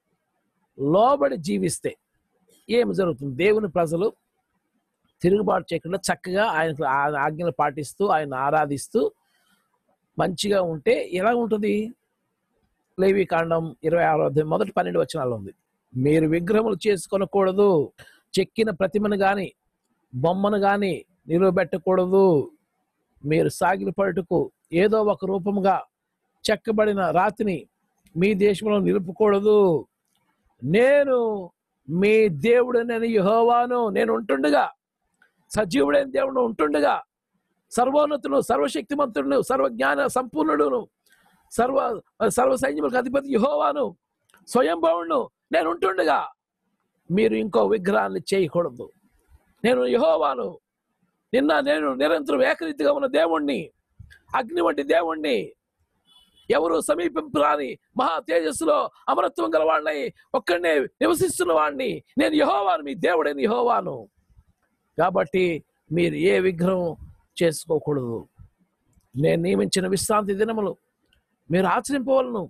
లోబడి జీవిస్తే ఏమి జరుగుతుంది దేవుని ప్రజలు తిరుగుబాటు చేయకుండా చక్కగా ఆయనకు ఆయన ఆజ్ఞలు పాటిస్తూ ఆయన ఆరాధిస్తూ మంచిగా ఉంటే ఎలా ఉంటుంది లేవి కాండం ఇరవై ఆరో అధ్యాయం మొదటి పన్నెండు వచనాలు ఉంది మీరు విగ్రహములు చేసుకొనకూడదు చెక్కిన ప్రతిమను గాని బొమ్మను గాని నిలవబెట్టకూడదు మీరు సాగిన పట్టుకు ఏదో ఒక రూపముగా చెక్కబడిన రాతిని మీ దేశంలో నిలుపకూడదు నేను మీ దేవుడనని యెహోవాను నేను ఉంటుండగా సజీవుడైన దేవుడు ఉంటుండగా సర్వోన్నతుడు సర్వశక్తిమంతుడు సర్వజ్ఞాన సంపూర్ణుడును సర్వ సర్వ సైన్యములకు అధిపతి యెహోవాను స్వయంభవుడును నేను ఉంటుండగా మీరు ఇంకో విగ్రహాన్ని చేయకూడదు నేను యెహోవాను నిన్న నేను నిరంతరం ఏకరీతిగా ఉన్న దేవుణ్ణి అగ్ని వంటి దేవుణ్ణి ఎవరు సమీపింపరాని మహా తేజస్సులో అమరత్వం గల వాడిని ఒక్కడనే నివసిస్తున్న వాడిని నేను యహోవాను మీ దేవుడైన యహోవాను కాబట్టి మీరు ఏ విగ్రహం చేసుకోకూడదు నేను నియమించిన విశ్రాంతి దినములు మీరు ఆచరింపవలను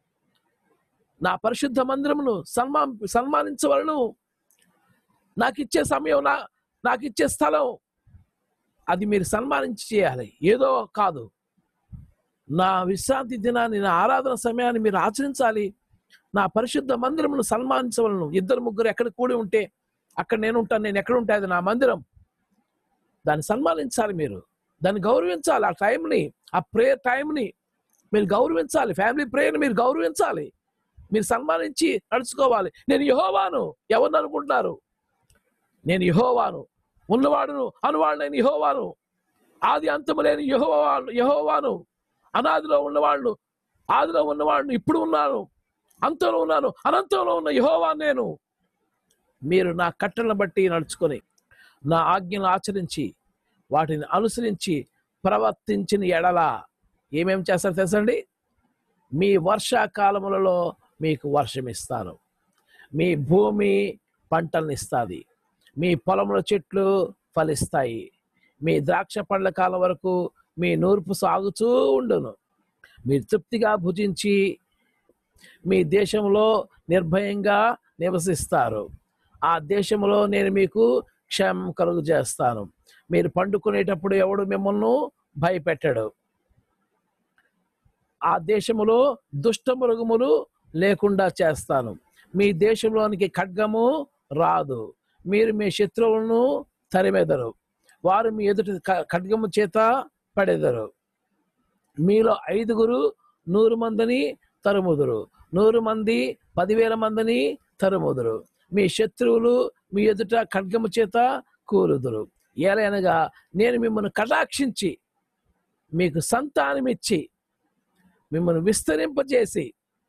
నా పరిశుద్ధ మందిరమును సన్మా సన్మానించవలను నాకు ఇచ్చే సమయం నా నాకు ఇచ్చే స్థలం అది మీరు సన్మానించి చేయాలి ఏదో కాదు నా విశ్రాంతి దినాన్ని నా ఆరాధన సమయాన్ని మీరు ఆచరించాలి నా పరిశుద్ధ మందిరమును సన్మానించవలను ఇద్దరు ముగ్గురు ఎక్కడ కూడి ఉంటే అక్కడ నేను ఉంటాను నేను ఎక్కడ ఉంటే అది నా మందిరం దాన్ని సన్మానించాలి మీరు దాన్ని గౌరవించాలి ఆ టైంని ఆ ప్రేయర్ టైంని మీరు గౌరవించాలి ఫ్యామిలీ ప్రేయర్ని మీరు గౌరవించాలి మీరు సన్మానించి నడుచుకోవాలి నేను యహోవాను ఎవరిని అనుకుంటున్నారు నేను యహోవాను ఉన్నవాడును అనువాడునైన యహోవాను ఆది అంతము లేని యహోవాను యహోవాను అనాదిలో ఉన్నవాళ్ళు ఆదిలో ఉన్నవాడిని ఇప్పుడు ఉన్నాను అంతంలో ఉన్నాను అనంతంలో ఉన్న యహోవా నేను మీరు నా కట్టలను బట్టి నడుచుకొని నా ఆజ్ఞలు ఆచరించి వాటిని అనుసరించి ప్రవర్తించిన ఎడల ఏమేం చేస్తారు తెలుసండి మీ వర్షాకాలములలో మీకు వర్షం ఇస్తాను మీ భూమి పంటలను ఇస్తుంది మీ పొలంలో చెట్లు ఫలిస్తాయి మీ ద్రాక్ష పండ్ల కాలం వరకు మీ నూర్పు సాగుతూ ఉండును మీరు తృప్తిగా భుజించి మీ దేశంలో నిర్భయంగా నివసిస్తారు ఆ దేశంలో నేను మీకు క్షేమం కలుగు చేస్తాను మీరు పండుకునేటప్పుడు ఎవడు మిమ్మల్ని భయపెట్టడు ఆ దేశములో దుష్ట మృగములు లేకుండా చేస్తాను మీ దేశంలోనికి ఖడ్గము రాదు మీరు మీ శత్రువులను తరిమెదరు వారు మీ ఎదుటి క- ఖడ్గము చేత పడెదరు మీలో ఐదుగురు నూరు మందిని తరుముదురు నూరు మంది పదివేల మందిని తరుముదురు మీ శత్రువులు మీ ఎదుట ఖడ్గము చేత కూలుదురు ఏలైనగా నేను మిమ్మల్ని కటాక్షించి మీకు సంతానమిచ్చి మిమ్మల్ని విస్తరింపజేసి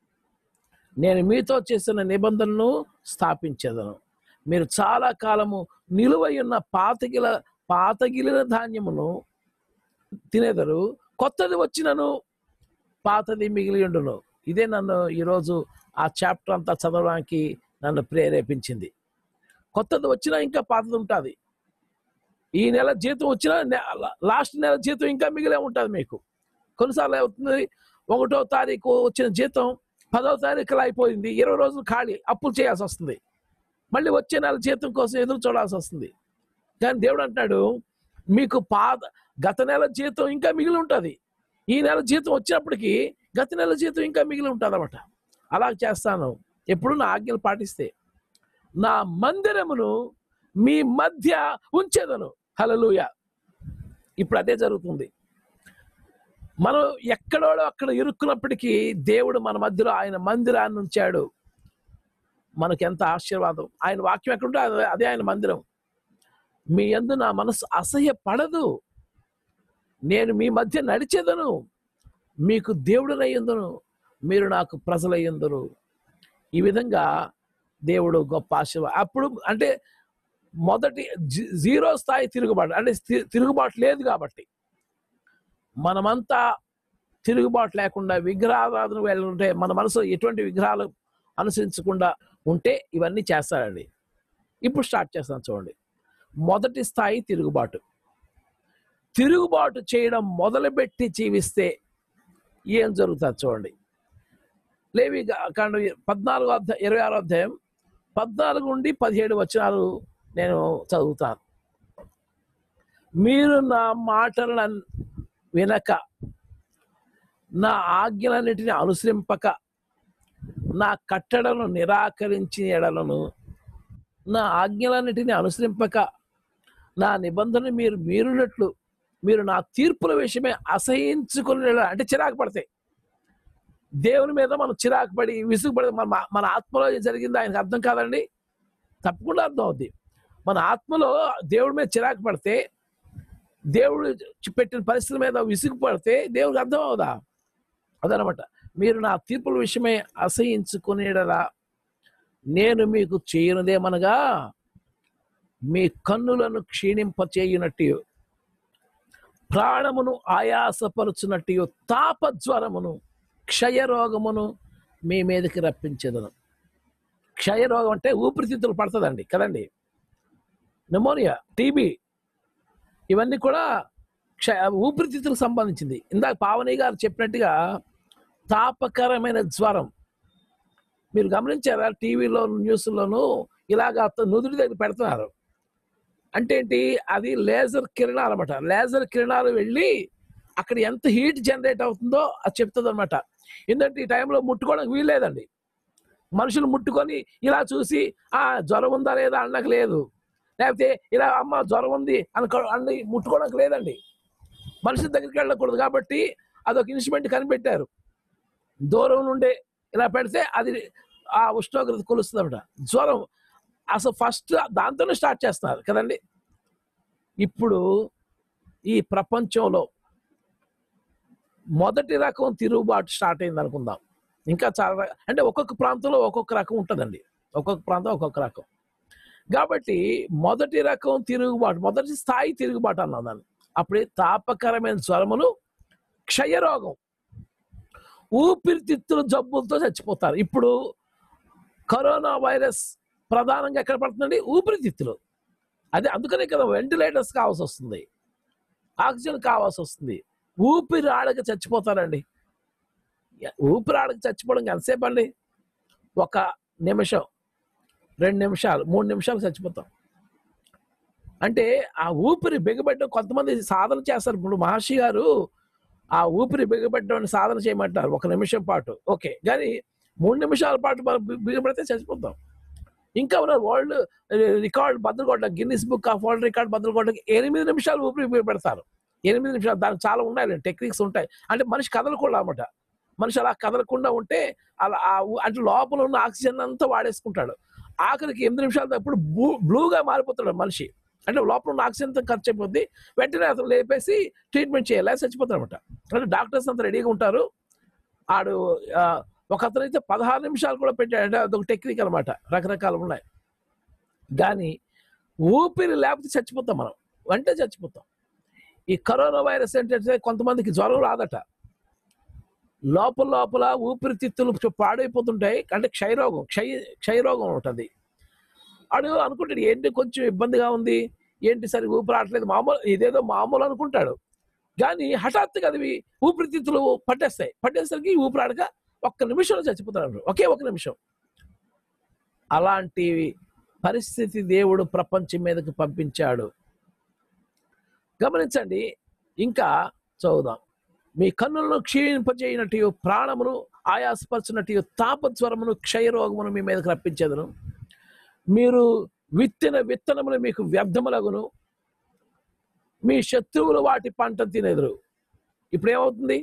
నేను మీతో చేసిన నిబంధనను స్థాపించదను మీరు చాలా కాలము నిలువై ఉన్న పాతగిల పాతగిలిన ధాన్యమును తినేదరు కొత్తది వచ్చినను పాతది మిగిలి ఉండును ఇదే నన్ను ఈరోజు ఆ చాప్టర్ అంతా చదవడానికి నన్ను ప్రేరేపించింది కొత్తది వచ్చినా ఇంకా పాతది ఉంటుంది ఈ నెల జీతం వచ్చినా నె- లాస్ట్ నెల జీతం ఇంకా మిగిలే ఉంటుంది మీకు కొన్నిసార్లు అవుతుంది ఒకటో తారీఖు వచ్చిన జీతం పదో తారీఖులో అయిపోయింది ఇరవై రోజులు ఖాళీ అప్పులు చేయాల్సి వస్తుంది మళ్ళీ వచ్చే నెల జీతం కోసం ఎదురు చూడాల్సి వస్తుంది కానీ దేవుడు అంటున్నాడు మీకు పాత గత నెల జీతం ఇంకా మిగిలి ఉంటుంది ఈ నెల జీతం వచ్చినప్పటికీ గత నెల జీతం ఇంకా మిగిలి ఉంటుంది అనమాట అలా చేస్తాను ఎప్పుడు నా ఆజ్ఞలు పాటిస్తే నా మందిరమును మీ మధ్య ఉంచేదను హలలుయ ఇప్పుడు అదే జరుగుతుంది మనం ఎక్కడో అక్కడ ఇరుక్కున్నప్పటికీ దేవుడు మన మధ్యలో ఆయన మందిరాన్ని ఉంచాడు మనకి ఎంత ఆశీర్వాదం ఆయన వాక్యం ఎక్కడుంటే అదే- అదే ఆయన మందిరం మీ యందు నా మనసు అసహ్యపడదు నేను మీ మధ్య నడిచేదను మీకు దేవుడునయ్యందును మీరు నాకు ప్రజలయ్యందురు ఈ విధంగా దేవుడు గొప్ప ఆశీర్వా అప్పుడు అంటే మొదటి జీ- జీరో స్థాయి తిరుగుబాటు అంటే స్థి- తిరుగుబాటు లేదు కాబట్టి మనమంతా తిరుగుబాటు లేకుండా విగ్రహారాధన వెళ్ళుంటే మన మనసులో ఎటువంటి విగ్రహాలు అనుసరించకుండా ఉంటే ఇవన్నీ చేస్తారండి ఇప్పుడు స్టార్ట్ చేస్తాను చూడండి మొదటి స్థాయి తిరుగుబాటు తిరుగుబాటు చేయడం మొదలుపెట్టి జీవిస్తే ఏం జరుగుతుంది చూడండి లేవి కాండ పద్నాలుగు అధ్యాయం ఇరవై ఆరో అధ్యాయం పద్నాలుగు నుండి పదిహేడు వచనాలు నేను చదువుతాను మీరు నా మాటలను వినక నా ఆజ్ఞలన్నిటిని అనుసరింపక నా కట్టడను నిరాకరించిన ఎడలను నా ఆజ్ఞలన్నిటిని అనుసరింపక నా నిబంధన మీరు మీరున్నట్లు మీరు నా తీర్పుల విషయమే అసహించుకుని అంటే చిరాకు పడతాయి దేవుని మీద మనం చిరాకు పడి విసుగుపడి మన మన ఆత్మలో ఏం జరిగిందో ఆయనకు అర్థం కాదండి తప్పకుండా అర్థం అవుద్ది మన ఆత్మలో దేవుడి మీద చిరాకు పడితే దేవుడు పెట్టిన పరిస్థితుల మీద విసుగు పడితే దేవుడికి అర్థం అవుదా అదనమాట మీరు నా తీర్పుల విషయమై అసహించుకునేడలా నేను మీకు చేయనిదేమనగా మీ కన్నులను క్షీణింపచేయునట్టు ప్రాణమును ఆయాసపరుచునట్టు తాపజ్వరమును క్షయరోగమును మీ మీదకి రప్పించేదను క్షయరోగం అంటే ఊపిరితిత్తులు పడుతుందండి కదండి నిమోనియా టీబీ ఇవన్నీ కూడా క్ష ఊపిరితిత్తులకు సంబంధించింది ఇందాక పావని గారు చెప్పినట్టుగా తాపకరమైన జ్వరం మీరు గమనించారా టీవీలో న్యూస్లోను ఇలాగ నుదుటి దగ్గర పెడుతున్నారు అంటే ఏంటి అది లేజర్ కిరణాలు అనమాట లేజర్ కిరణాలు వెళ్ళి అక్కడ ఎంత హీట్ జనరేట్ అవుతుందో అది చెప్తుంది అనమాట ఎందుకంటే ఈ టైంలో ముట్టుకోవడానికి వీల్లేదండి మనుషులు ముట్టుకొని ఇలా చూసి ఆ జ్వరం ఉందా లేదా అనడానికి లేదు లేకపోతే ఇలా అమ్మ జ్వరం ఉంది అనుకో అన్ని ముట్టుకోవడానికి లేదండి మనుషుల దగ్గరికి వెళ్ళకూడదు కాబట్టి అదొక ఇన్స్ట్రుమెంట్ కనిపెట్టారు దూరం నుండే ఇలా పెడితే అది ఆ ఉష్ణోగ్రత కొలుస్తుంది అనమాట జ్వరం అసలు ఫస్ట్ దాంతోనే స్టార్ట్ చేస్తున్నారు కదండి ఇప్పుడు ఈ ప్రపంచంలో మొదటి రకం తిరుగుబాటు స్టార్ట్ అయింది అనుకుందాం ఇంకా చాలా ర- అంటే ఒక్కొక్క ప్రాంతంలో ఒక్కొక్క రకం ఉంటుందండి ఒక్కొక్క ప్రాంతం ఒక్కొక్క రకం కాబట్టి మొదటి రకం తిరుగుబాటు మొదటి స్థాయి తిరుగుబాటు అన్నాం దాన్ని అప్పుడే తాపకరమైన జ్వరమును క్షయరోగం ఊపిరితిత్తుల జబ్బులతో చచ్చిపోతారు ఇప్పుడు కరోనా వైరస్ ప్రధానంగా ఎక్కడ పడుతుందండి ఊపిరితిత్తులు అదే అందుకనే కదా వెంటిలేటర్స్ కావాల్సి వస్తుంది ఆక్సిజన్ కావాల్సి వస్తుంది ఊపిరి ఆడక చచ్చిపోతారండి ఊపిరి ఆడక చచ్చిపోవడం ఎంతసేపు అండి ఒక నిమిషం రెండు నిమిషాలు మూడు నిమిషాలు చచ్చిపోతాం అంటే ఆ ఊపిరి బిగబెట్టడం కొంతమంది సాధన చేస్తారు ఇప్పుడు మహర్షి గారు ఆ ఊపిరి బిగబెట్టడం సాధన చేయమంటారు ఒక నిమిషం పాటు ఓకే కానీ మూడు నిమిషాల పాటు మనం బి- బిగబెడితే చచ్చిపోతాం ఇంకా వరల్డ్ రికార్డ్ బద్దలు కొట్టడం Guinness book of world record బద్దలు కొట్టడం ఎనిమిది నిమిషాలు ఊపిరి బిగబెడతారు ఎనిమిది నిమిషాలు దానికి చాలా ఉన్నాయి టెక్నిక్స్ ఉంటాయి అంటే మనిషి కదలకూడదు అనమాట మనిషి అలా కదలకుండా ఉంటే అలా ఆ ఊ- అంటే లోపల ఉన్న ఆక్సిజన్ అంతా వాడేసుకుంటాడు ఆఖరికి ఎనిమిది నిమిషాలు అప్పుడు బ్లూ బ్లూగా మారిపోతాడు మనిషి అంటే లోపల ఉన్న ఆక్సిజన్ అంతా ఖర్చు అయిపోద్ది వెంటనే అతను లేపేసి ట్రీట్మెంట్ చేయాలి చచ్చిపోతాడు అనమాట అంటే డాక్టర్స్ అంతా రెడీగా ఉంటారు ఆడు ఆ, ఒక అతను అయితే పదహారు నిమిషాలు కూడా పెట్టాడు అంటే అదొక టెక్నిక్ అనమాట రకరకాలు ఉన్నాయి కానీ ఊపిరి లేకపోతే చచ్చిపోతాం మనం అంటే చచ్చిపోతాం ఈ కరోనా వైరస్ ఏంటంటే కొంతమందికి జ్వరం రాదట లోపల లోపల ఊపిరితిత్తులు చు- పాడైపోతుంటాయి అంటే క్షయరోగం క్షయ క్షయరోగం ఉంటుంది వాడు అనుకుంటాడు ఏంటి కొంచెం ఇబ్బందిగా ఉంది ఏంటి సరి ఊపిరి రావట్లేదు మామూలు ఇదేదో మామూలు అనుకుంటాడు కానీ హఠాత్తుగా అది ఊపిరితిత్తులు పట్టేస్తాయి పట్టేసరికి ఊపిరాడక ఒక్క నిమిషంలో చచ్చిపోతాడు ఒకే ఒక నిమిషం అలాంటి పరిస్థితి దేవుడు ప్రపంచం మీదకి పంపించాడు గమనించండి ఇంకా చదువుదాం మీ కన్నులను క్షీణింపజేయనట్టు ప్రాణమును ఆయాసపరచినట్టు తాపజ్వరమును క్షయరోగమును మీ మీదకి రప్పించేదను మీరు విత్తిన విత్తనములు మీకు వ్యర్థములగును మీ శత్రువులు వాటి పంట తినేదురు ఇప్పుడు ఏమవుతుంది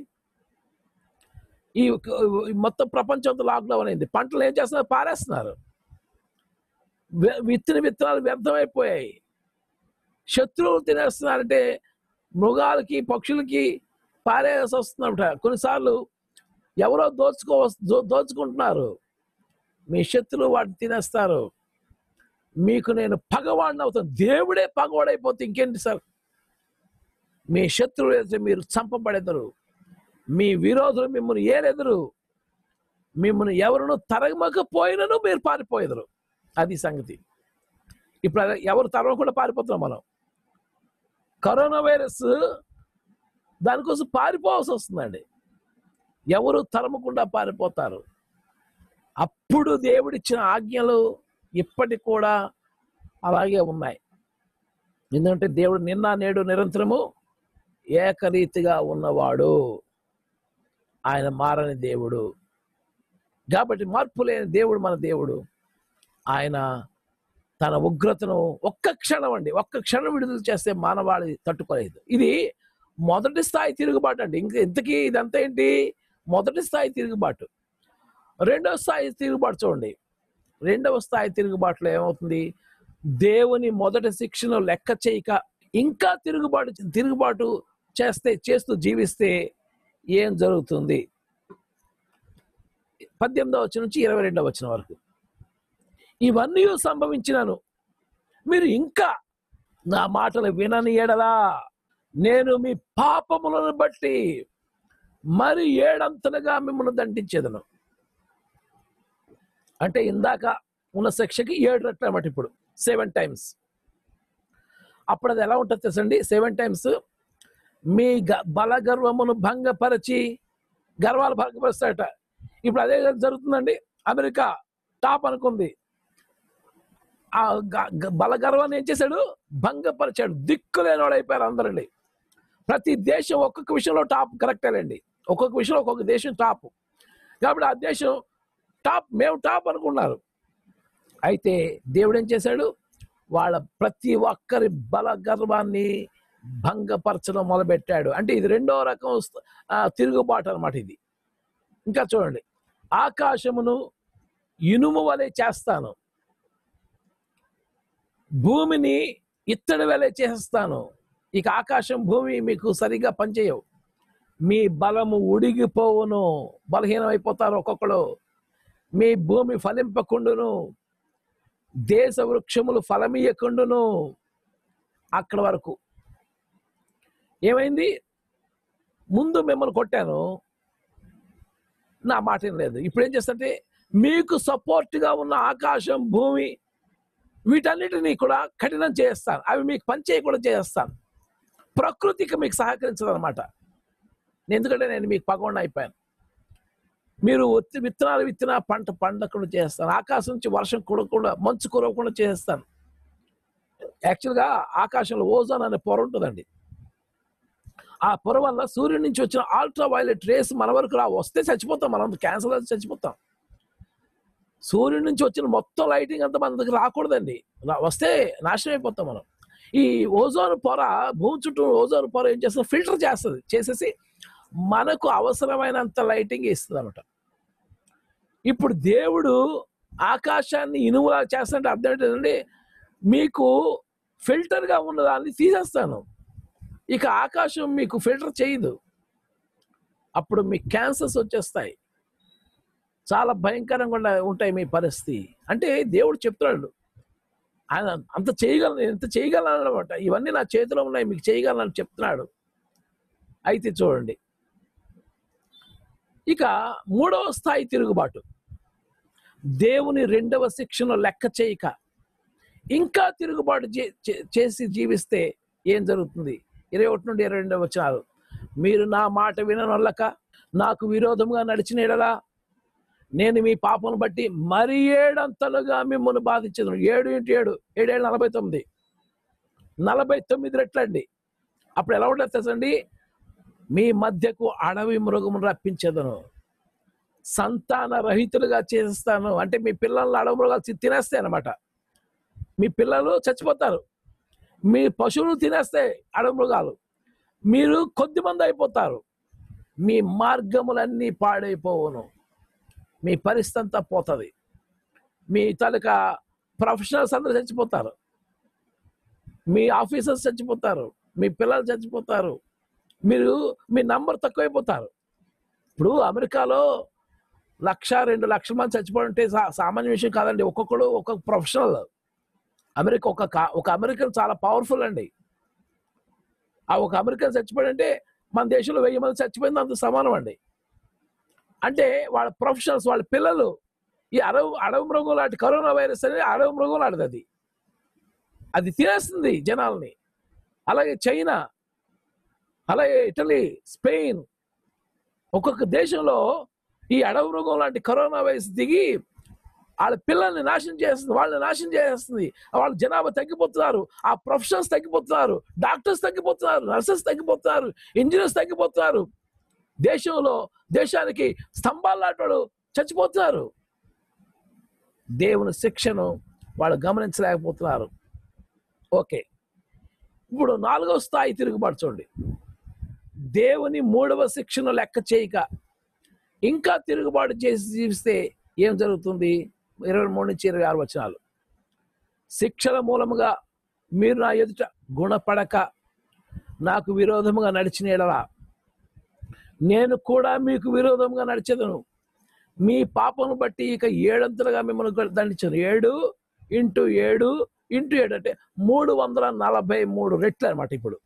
ఈ ఈ మొత్తం ప్రపంచంతో లాక్డౌన్ అయింది పంటలు ఏం చేస్తున్నారు పారేస్తున్నారు వె- విత్తిన విత్తనాలు వ్యర్థమైపోయాయి శత్రువులు తినేస్తున్నారంటే మృగాలకి పక్షులకి పారేయాల్సి వస్తుందంట కొన్నిసార్లు ఎవరో దోచుకో దో- దోచుకుంటున్నారు మీ శత్రువు వాటిని తినేస్తారు మీకు నేను పగవాడిని అవుతాను దేవుడే పగవాడైపోతే ఇంకేంటి సార్ మీ శత్రువులు అయితే మీరు చంపబడెదరు మీ విరోధులు మిమ్మల్ని ఏరెదరు మిమ్మల్ని ఎవరును తరగమకపోయినను మీరు పారిపోయేదరు అది సంగతి ఇప్పుడు అదే ఎవరు తరగకుండా పారిపోతున్నాం మనం కరోనా వైరస్ దానికోసం పారిపోవాల్సి వస్తుందండి ఎవరు తరమకుండా పారిపోతారు అప్పుడు దేవుడిచ్చిన ఆజ్ఞలు ఇప్పటికి కూడా అలాగే ఉన్నాయి ఎందుకంటే దేవుడు నిన్న నేడు నిరంతరము ఏకరీతిగా ఉన్నవాడు ఆయన మారని దేవుడు కాబట్టి మార్పు లేని దేవుడు మన దేవుడు ఆయన తన ఉగ్రతను ఒక్క క్షణం అండి ఒక్క క్షణం విడుదల చేస్తే మానవాళి తట్టుకోలేదు ఇది మొదటి స్థాయి తిరుగుబాటు అండి ఇంక ఇంతకీ ఇదంతా ఏంటి మొదటి స్థాయి తిరుగుబాటు రెండవ స్థాయి తిరుగుబాటు చూడండి రెండవ స్థాయి తిరుగుబాటులో ఏమవుతుంది దేవుని మొదటి శిక్షను లెక్క చేయక ఇంకా తిరుగుబాటు తిరుగుబాటు చేస్తే చేస్తూ జీవిస్తే ఏం జరుగుతుంది పద్దెనిమిదవ వచ్చిన నుంచి ఇరవై రెండవ వచ్చిన వరకు ఇవన్నీ సంభవించినాను మీరు ఇంకా నా మాటలు వినని ఎడలా నేను మీ పాపములను బట్టి మరి ఏడంతలుగా మిమ్మల్ని దండించేదను అంటే ఇందాక ఉన్న శిక్షకి ఏడు రెట్లు అన్నమాట ఇప్పుడు సెవెన్ టైమ్స్ అప్పుడు అది ఎలా ఉంటుంది తెలుసండి సెవెన్ టైమ్స్ మీ గ- బల గర్వమును భంగపరచి గర్వాలు భంగపరుస్తాడట ఇప్పుడు అదే జరుగుతుందండి అమెరికా టాప్ అనుకుంది ఆ గ- గ- బల గర్వాన్ని ఏం చేశాడు భంగపరిచాడు దిక్కులేనివాడు అయిపోయారు అందరండి ప్రతి దేశం ఒక్కొక్క విషయంలో టాప్ కరెక్టేనండి ఒక్కొక్క విషయంలో ఒక్కొక్క దేశం టాప్ కాబట్టి ఆ దేశం టాప్ మేము టాప్ అనుకున్నారు అయితే దేవుడు ఏం చేశాడు వాళ్ళ ప్రతి ఒక్కరి బల గర్వాన్ని భంగపరచడం మొదలుపెట్టాడు అంటే ఇది రెండో రకం స్థ- ఆ, తిరుగుబాటు అన్నమాట ఇది ఇంకా చూడండి ఆకాశమును ఇనుము వలె చేస్తాను భూమిని ఇత్తడి వలె చేస్తాను ఇక ఆకాశం భూమి మీకు సరిగా పనిచేయవు మీ బలము ఉడిగిపోవును బలహీనం అయిపోతారు ఒక్కొక్కడు మీ భూమి ఫలింపకుండును దేశ వృక్షములు ఫలమీయకుండును అక్కడ వరకు ఏమైంది ముందు మిమ్మల్ని కొట్టాను నా మాట ఏం లేదు ఇప్పుడు ఏం చేస్తుంటే మీకు సపోర్ట్గా ఉన్న ఆకాశం భూమి వీటన్నిటినీ కూడా కఠినం చేస్తాను అవి మీకు పని చేయకుండా చేస్తాను ప్రకృతికి మీకు సహకరించదు అనమాట ఎందుకంటే నేను మీకు పగొండ అయిపోయాను మీరు ఒత్తి విత్తనాలు విత్తిన పంట పండకుండా చేస్తాను ఆకాశం నుంచి వర్షం కుడకుండా మంచు కురవకుండా చేస్తాను యాక్చువల్గా ఆకాశంలో ఓజోన్ అనే పొర ఉంటుందండి ఆ పొర వల్ల సూర్యుడి నుంచి వచ్చిన అల్ట్రా వైలెట్ రేస్ మన వరకు రా వస్తే చచ్చిపోతాం మనం క్యాన్సర్ వచ్చి చచ్చిపోతాం సూర్యుడి నుంచి వచ్చిన మొత్తం లైటింగ్ అంతా మన దగ్గర రాకూడదండి రా- వస్తే నాశనం అయిపోతాం మనం ఈ ఓజోన్ పొర భూమి చుట్టూ ఓజోన్ పొర ఏం చేస్తుంది ఫిల్టర్ చేస్తుంది చేసేసి మనకు అవసరమైనంత లైటింగ్ ఇస్తుంది అనమాట ఇప్పుడు దేవుడు ఆకాశాన్ని ఇనుములా చేస్తానంటే అర్థం ఏంటంటే మీకు ఫిల్టర్గా ఉన్న దాన్ని తీసేస్తాను ఇక ఆకాశం మీకు ఫిల్టర్ చేయదు అప్పుడు మీకు క్యాన్సర్స్ వచ్చేస్తాయి చాలా భయంకరంగా ఉండ- ఉంటాయి మీ పరిస్థితి అంటే దేవుడు చెప్తున్నాడు ఆయన అంత చేయగలను నేను ఎంత చేయగలను అనమాట ఇవన్నీ నా చేతిలో ఉన్నాయి మీకు చేయగలను చెప్తున్నాడు అయితే చూడండి ఇక మూడవ స్థాయి తిరుగుబాటు దేవుని రెండవ శిక్షను లెక్క చేయక ఇంకా తిరుగుబాటు చే- చే- చేసి జీవిస్తే ఏం జరుగుతుంది ఇరవై ఒకటి నుండి ఇరవై రెండు వచ్చినారు మీరు నా మాట విననొల్లక నాకు విరోధంగా నడిచిన ఎడలా నేను మీ పాపను బట్టి మరి ఏడంతలుగా మిమ్మల్ని బాధించదు ఏడు ఇంటి ఏడు ఏడేళ్ళు నలభై తొమ్మిది నలభై తొమ్మిది రెట్లండి అప్పుడు ఎలా ఉంటుంది తెలుసండి మీ మధ్యకు అడవి మృగమును రప్పించేదను సంతాన రహితులుగా చేస్తాను అంటే మీ పిల్లల్ని అడవి మృగాలు తి- తినేస్తాయి అనమాట మీ పిల్లలు చచ్చిపోతారు మీ పశువులు తినేస్తాయి అడవి మృగాలు మీరు కొద్ది మంది అయిపోతారు మీ మార్గములన్నీ పాడైపోవును మీ పరిస్థితి అంతా పోతుంది మీ తాలూకా ప్రొఫెషనల్స్ అందరూ చచ్చిపోతారు మీ ఆఫీసర్స్ చచ్చిపోతారు మీ పిల్లలు చచ్చిపోతారు మీరు మీ నంబర్ తక్కువైపోతారు ఇప్పుడు అమెరికాలో లక్ష రెండు లక్షల మంది చచ్చిపోవడం అంటే సా- సామాన్య విషయం కాదండి ఒక్కొక్కడు ఒక్కొక్క ప్రొఫెషనల్ అమెరికా ఒక కా- ఒక అమెరికన్ చాలా పవర్ఫుల్ అండి ఆ ఒక అమెరికన్ చచ్చిపోయాడంటే మన దేశంలో వెయ్యి మంది చచ్చిపోయింది అంత సమానం అండి అంటే వాళ్ళ ప్రొఫెషనల్స్ వాళ్ళ పిల్లలు ఈ అడవు అడవి మృగం లాంటి కరోనా వైరస్ అనేది అడవి మృగం లాంటిది అది అది తినేస్తుంది జనాల్ని అలాగే చైనా అలాగే ఇటలీ స్పెయిన్ ఒక్కొక్క దేశంలో ఈ అడవి మృగం లాంటి కరోనా వైరస్ దిగి వాళ్ళ పిల్లల్ని నాశనం చేస్తుంది వాళ్ళని నాశనం చేస్తుంది వాళ్ళ జనాభా తగ్గిపోతున్నారు ఆ ప్రొఫెషనల్స్ తగ్గిపోతున్నారు డాక్టర్స్ తగ్గిపోతున్నారు నర్సెస్ తగ్గిపోతున్నారు ఇంజనీర్స్ తగ్గిపోతున్నారు దేశంలో దేశానికి స్తంభాలు లాంటి చచ్చిపోతున్నారు దేవుని శిక్షను వాళ్ళు గమనించలేకపోతున్నారు ఓకే ఇప్పుడు నాలుగవ స్థాయి తిరుగుబాటు చూడండి దేవుని మూడవ శిక్షను లెక్క చేయక ఇంకా తిరుగుబాటు చేసి జీవిస్తే ఏం జరుగుతుంది ఇరవై మూడు నుంచి ఇరవై ఆరు వచనాలు శిక్షల మూలముగా మీరు నా ఎదుట గుణపడక నాకు విరోధముగా నడిచిన ఎడలా నేను కూడా మీకు విరోధంగా నడిచేదను మీ పాపను బట్టి ఇక ఏడంతలుగా మిమ్మల్ని దండించను ఏడు ఇంటూ ఏడు ఇంటూ ఏడు అంటే మూడు వందల నలభై మూడు రెట్లు అనమాట ఇప్పుడు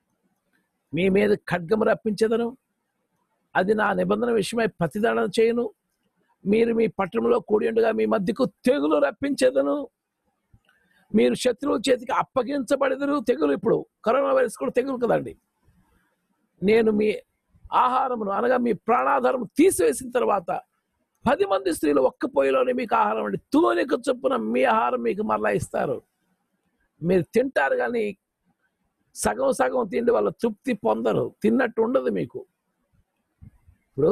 మీ మీద ఖడ్గం రప్పించేదను అది నా నిబంధన విషయమై ప్రతిదానం చేయను మీరు మీ పట్టణంలో కూడి ఉండగా మీ మధ్యకు తెగులు రప్పించేదను మీరు శత్రువుల చేతికి అప్పగించబడేదరు తెగులు ఇప్పుడు కరోనా వైరస్ కూడా తెగులు కదండి నేను మీ ఆహారమును అనగా మీ ప్రాణాధారం తీసివేసిన తర్వాత పది మంది స్త్రీలు ఒక్క పొయ్యిలోనే మీకు ఆహారం అండి తూనిక చొప్పున మీ ఆహారం మీకు మరలా ఇస్తారు మీరు తింటారు కానీ సగం సగం తిండి వాళ్ళ తృప్తి పొందరు తిన్నట్టు ఉండదు మీకు ఇప్పుడు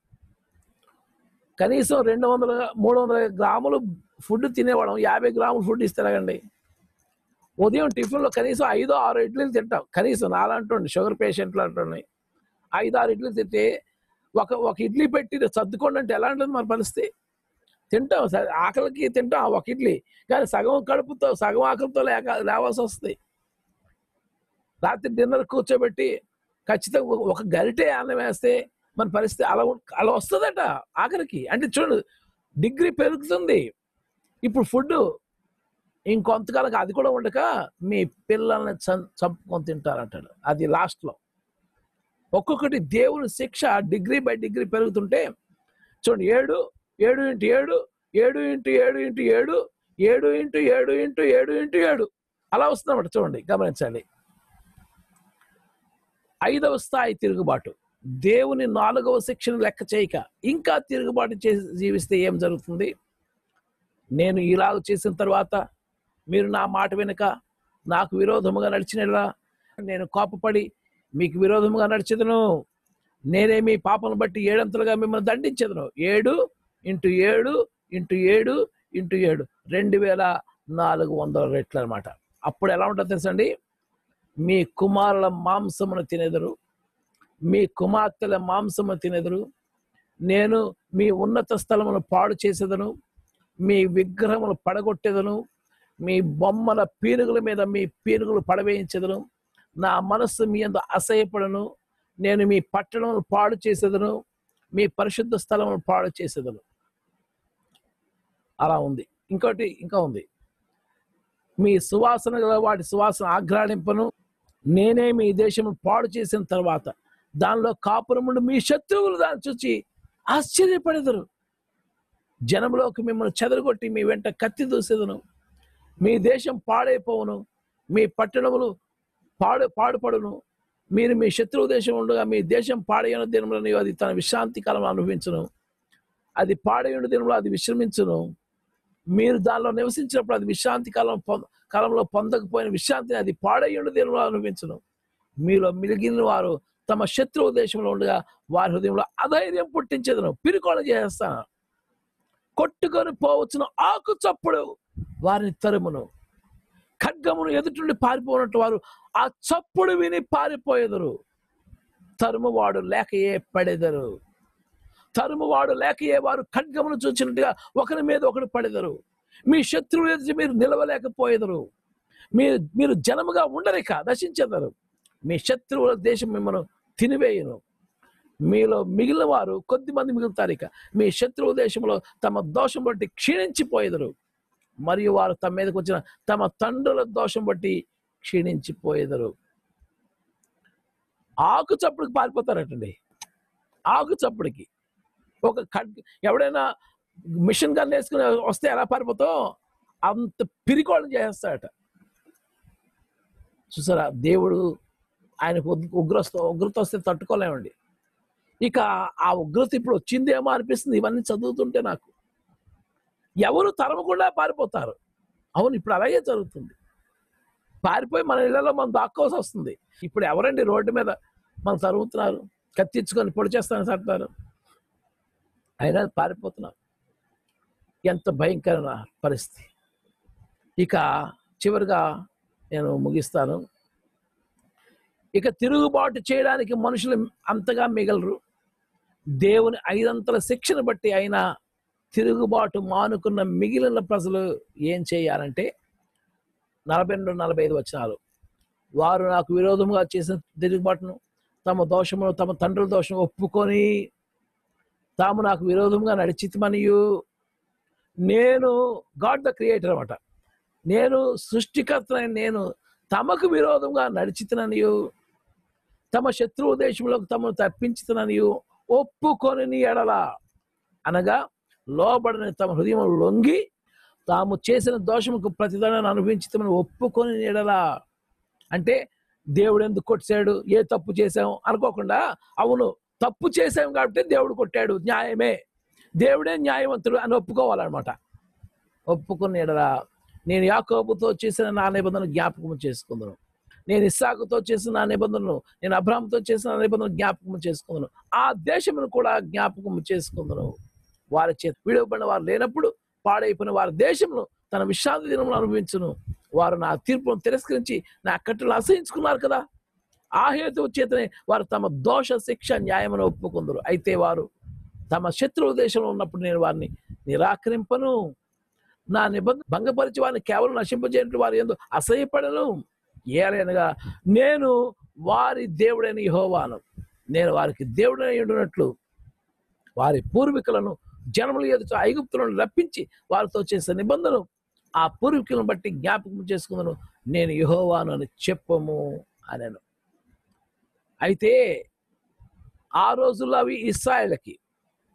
కనీసం రెండు వందల మూడు వందల గ్రాములు ఫుడ్ తినేవాళ్ళం యాభై గ్రాములు ఫుడ్ ఇస్తారండి ఉదయం టిఫిన్లో కనీసం ఐదో ఆరు ఇడ్లీలు తింటాం కనీసం నాలంటండి షుగర్ పేషెంట్లు అంటుండే ఐదు ఆరు ఇడ్లీలు తింటే ఒక ఒక ఇడ్లీ పెట్టి సర్దుకోండి అంటే ఎలా ఉంటుంది మన పరిస్థితి తింటాం సరే ఆకలికి తింటాం ఒక ఇడ్లీ కానీ సగం కడుపుతో సగం ఆకలితో లేక లేవాల్సి వస్తుంది రాత్రి డిన్నర్ కూర్చోబెట్టి ఖచ్చితంగా ఒక- ఒక గరిటె అన్నం వేస్తే మన పరిస్థితి అలా ఉం- అలా వస్తుందట ఆఖరికి అంటే చూడు డిగ్రీ పెరుగుతుంది ఇప్పుడు ఫుడ్ ఇంకొంతకాలం అది కూడా ఉండక మీ పిల్లల్ని చం- చంపుకొని తింటారంటాడు అది లాస్ట్లో ఒక్కొక్కటి దేవుని శిక్ష డిగ్రీ బై డిగ్రీ పెరుగుతుంటే చూడండి ఏడు ఏడు ఇంటూ ఏడు ఏడు ఇంటూ ఏడు ఇంటూ ఏడు ఏడు ఇంటూ ఏడు ఇంటూ ఏడు ఇంటూ ఏడు అలా వస్తుందన్నమాట చూడండి గమనించాలి ఐదవ స్థాయి తిరుగుబాటు దేవుని నాలుగవ శిక్షను లెక్క చేయక ఇంకా తిరుగుబాటు చేసి జీవిస్తే ఏం జరుగుతుంది నేను ఇలాగ చేసిన తర్వాత మీరు నా మాట వెనుక నాకు విరోధముగా నడిచినలా నేను కోపపడి మీకు విరోధముగా నడిచెదను నేనే మీ పాపను బట్టి ఏడంతలుగా మిమ్మల్ని దండించెదను ఏడు ఇంటూ ఏడు ఇంటూ ఏడు ఇంటూ ఏడు రెండు వేల నాలుగు వందల రెట్లు అనమాట అప్పుడు ఎలా ఉంటుందో తెలుసండి మీ కుమారుల మాంసమును తినెదరు మీ కుమార్తెల మాంసము తినెదరు నేను మీ ఉన్నత స్థలమును పాడు చేసేదను మీ విగ్రహములు పడగొట్టేదను మీ బొమ్మల పీనుగుల మీద మీ పీనుగులు పడవేయించదను నా మనస్సు మీ అంత అసహ్యపడను నేను మీ పట్టణమును పాడు చేసేదను మీ పరిశుద్ధ స్థలమును పాడు చేసేదను అలా ఉంది ఇంకోటి ఇంకా ఉంది మీ సువాసన గల వాటి సువాసన ఆగ్రాణింపను నేనే మీ దేశము పాడు చేసిన తర్వాత దానిలో కాపురముండి మీ శత్రువులు దాన్ని చూచి ఆశ్చర్యపడెదరు జనంలోకి మిమ్మల్ని చెదరగొట్టి మీ వెంట కత్తి దూసేదను మీ దేశం పాడైపోవును మీ పట్టణములు పాడు పాడుపడును మీరు మీ శత్రువు దేశం ఉండగా మీ దేశం పాడైన దినములను అది తన విశ్రాంతి కాలం అనుభవించును అది పాడైన దినంలో అది విశ్రమించును మీరు దానిలో నివసించినప్పుడు అది విశ్రాంతి కాలం పొంద కాలంలో పొందకపోయిన విశ్రాంతిని అది పాడయ్యుండు దినంలో అనుభవించును మీలో మిలిగిన వారు తమ శత్రువు దేశంలో ఉండగా వారి హృదయంలో అధైర్యం పుట్టించేదను పిరికోణ చేస్తాను కొట్టుకొని పోవచ్చును ఆకు చప్పుడు వారిని తరుమును ఖడ్గమును ఎదుటి పారిపోనట్టు వారు ఆ చప్పుడు విని పారిపోయేదరు తరుమువాడు లేకయే పడెదరు తరుమువాడు లేకయే వారు ఖడ్గమును చూచినట్టుగా ఒకరి మీద ఒకడు పడెదరు మీ శత్రువులు ఎదుటి మీరు నిలవలేకపోయేదరు మీరు మీరు జనముగా ఉండరిక నశించెదరు మీ శత్రువుల దేశం మిమ్మల్ని తినివేయను మీలో మిగిలిన వారు కొద్ది మంది మిగులుతారు ఇక మీ శత్రువు దేశంలో తమ దోషం బట్టి క్షీణించిపోయేదరు మరియు వారు తమ మీదకి వచ్చిన తమ తండ్రుల దోషం బట్టి క్షీణించిపోయేదరు ఆకు చప్పుడుకి పారిపోతారటండి ఆకు చప్పుడుకి ఒక ఖడ్ ఎవడైనా మిషన్ గన్ వేసుకుని వస్తే ఎలా పారిపోతాం అంత పిరికోళం చేస్తాడట చూసారా దేవుడు ఆయనకు ఉగ్- ఉగ్రస్త ఉగ్రత వస్తే తట్టుకోలేమండి ఇక ఆ ఉగ్రత ఇప్పుడు వచ్చిందేమో అనిపిస్తుంది ఇవన్నీ చదువుతుంటే నాకు ఎవరు తరమకుండా పారిపోతారు అవును ఇప్పుడు అలాగే జరుగుతుంది పారిపోయి మన ఇళ్లలో మనం దాక్కోవాల్సి వస్తుంది ఇప్పుడు ఎవరండి రోడ్డు మీద మనం తరుగుతున్నారు కత్తించుకొని పొడి చేస్తానని అంటారు అయినా పారిపోతున్నారు ఎంత భయంకరమైన పరిస్థితి ఇక చివరిగా నేను ముగిస్తాను ఇక తిరుగుబాటు చేయడానికి మనుషులు అంతగా మిగలరు దేవుని ఐదంతల శిక్షను బట్టి అయినా తిరుగుబాటు మానుకున్న మిగిలిన ప్రజలు ఏం చేయాలంటే నలభై రెండు నలభై ఐదు వచనాలు వారు నాకు విరోధముగా చేసిన తిరుగుబాటును తమ దోషమును తమ తండ్రుల దోషం ఒప్పుకొని తాము నాకు విరోధంగా నడిచితమనియు నేను గాడ్ ద క్రియేటర్ అనమాట నేను సృష్టికర్త నేను తమకు విరోధంగా నడిచితననియు తమ శత్రువు దేశంలోకి తమను తప్పించుతననియు ఒప్పుకొని ఎడల అనగా లోబడని తమ హృదయం లొంగి తాము చేసిన దోషముకు ప్రతిదానాన్ని అనుభవించుతామని ఒప్పుకొని ఎడలా అంటే దేవుడు ఎందుకు కొట్టాడు ఏ తప్పు చేశాం అనుకోకుండా అవును తప్పు చేశాం కాబట్టి దేవుడు కొట్టాడు న్యాయమే దేవుడే న్యాయవంతుడు అని ఒప్పుకోవాలన్నమాట ఒప్పుకుని ఎడలా నేను యాకోబుతో చేసిన నా నిబంధన జ్ఞాపకం చేసుకుందును నేను ఇస్సాకుతో చేసిన నా నిబంధనను నేను అబ్రామ్తో చేసిన నా నిబంధన జ్ఞాపకం చేసుకుందును ఆ దేశమును కూడా జ్ఞాపకం చేసుకుందును వారి చేత విడవబడిన వారు లేనప్పుడు పాడైపోయిన వారి దేశంలో తన విశ్రాంతి దినములు అనుభవించును వారు నా తీర్పును తిరస్కరించి నా కట్టలు అసహించుకున్నారు కదా ఆ హేతువు చేతనే వారు తమ దోష శిక్ష న్యాయమును ఒప్పుకుందరు అయితే వారు తమ శత్రువు దేశంలో ఉన్నప్పుడు నేను వారిని నిరాకరింపను నా నిబంధన భంగపరిచి వారిని కేవలం నశింపజేయట్లు వారి ఎందు అసహ్యపడను ఏలైనగా నేను వారి దేవుడైన యెహోవాను నేను వారికి దేవుడై ఉండినట్లు వారి పూర్వీకులను జనములు ఎదుట ఐగుప్తులను రప్పించి వారితో చేసిన నిబంధన ఆ పూర్వీకులను బట్టి జ్ఞాపకం చేసుకుందను నేను యెహోవాను అని చెప్పము అనను అయితే ఆ రోజుల్లో అవి ఇస్రాయలకి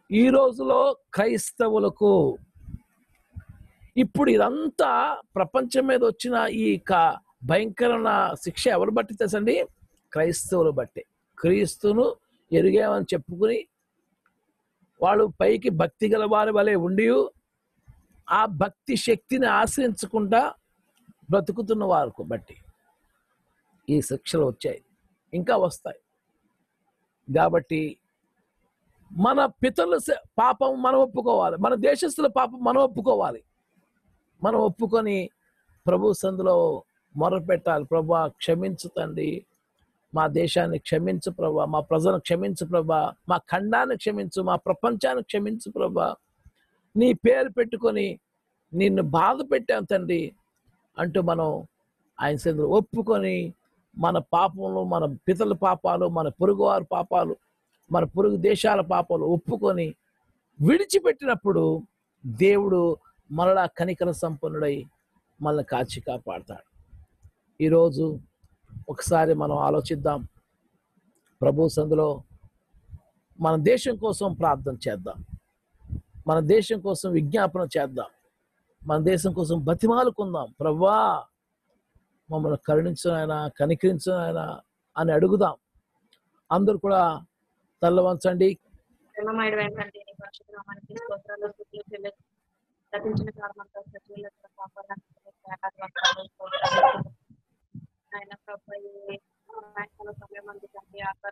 ఈ రోజులో క్రైస్తవులకు ఇప్పుడు ఇదంతా ప్రపంచం మీద వచ్చిన ఈ క- భయంకరమైన శిక్ష ఎవరు బట్టి తెలుసండి క్రైస్తవులు బట్టి క్రీస్తును ఎరిగామని చెప్పుకుని వాళ్ళు పైకి భక్తి గల వారి వలె ఉండి ఆ భక్తి శక్తిని ఆశ్రయించకుండా బ్రతుకుతున్న వారికి బట్టి ఈ శిక్షలు వచ్చాయి ఇంకా వస్తాయి కాబట్టి మన పితరుల స- పాపం మనం ఒప్పుకోవాలి మన దేశస్తుల పాపం మనం ఒప్పుకోవాలి మనం ఒప్పుకొని ప్రభు సందులో మొరపెట్టాలి ప్రభా క్షమించు తండ్రి మా దేశాన్ని క్షమించు ప్రభా మా ప్రజలను క్షమించు ప్రభా మా ఖండాన్ని క్షమించు మా ప్రపంచాన్ని క్షమించు ప్రభా నీ పేరు పెట్టుకొని నిన్ను బాధ పెట్టాం తండ్రి అంటూ మనం ఆయన సందులో ఒప్పుకొని మన పాపములు మన పితల పాపాలు మన పొరుగువారి పాపాలు మన పొరుగు దేశాల పాపాలు ఒప్పుకొని విడిచిపెట్టినప్పుడు దేవుడు మరలా కనికర సంపన్నుడై మనల్ని కాచి కాపాడతాడు ఈరోజు ఒకసారి మనం ఆలోచిద్దాం ప్రభు సందులో మన దేశం కోసం ప్రార్థన చేద్దాం మన దేశం కోసం విజ్ఞాపన చేద్దాం మన దేశం కోసం బతిమాలుకుందాం ప్రభా మమ్మల్ని కరుణించిన ఆయన కనికరించిన ఆయన అని అడుగుదాం అందరూ కూడా తల్ల వంచండి ప్రేమమైన వెంటనే నీ పరిశుద్ధ నామానికి స్తోత్రాలు స్తుతులు చెల్లిస్తూ గతించిన కాలమంతా సజీవులతో కాపాడాలని వందనాలు స్తోత్రాలు ఆయన ప్రభు ఈ సాయంకాల సమయం అంది తండ్రి ఆకార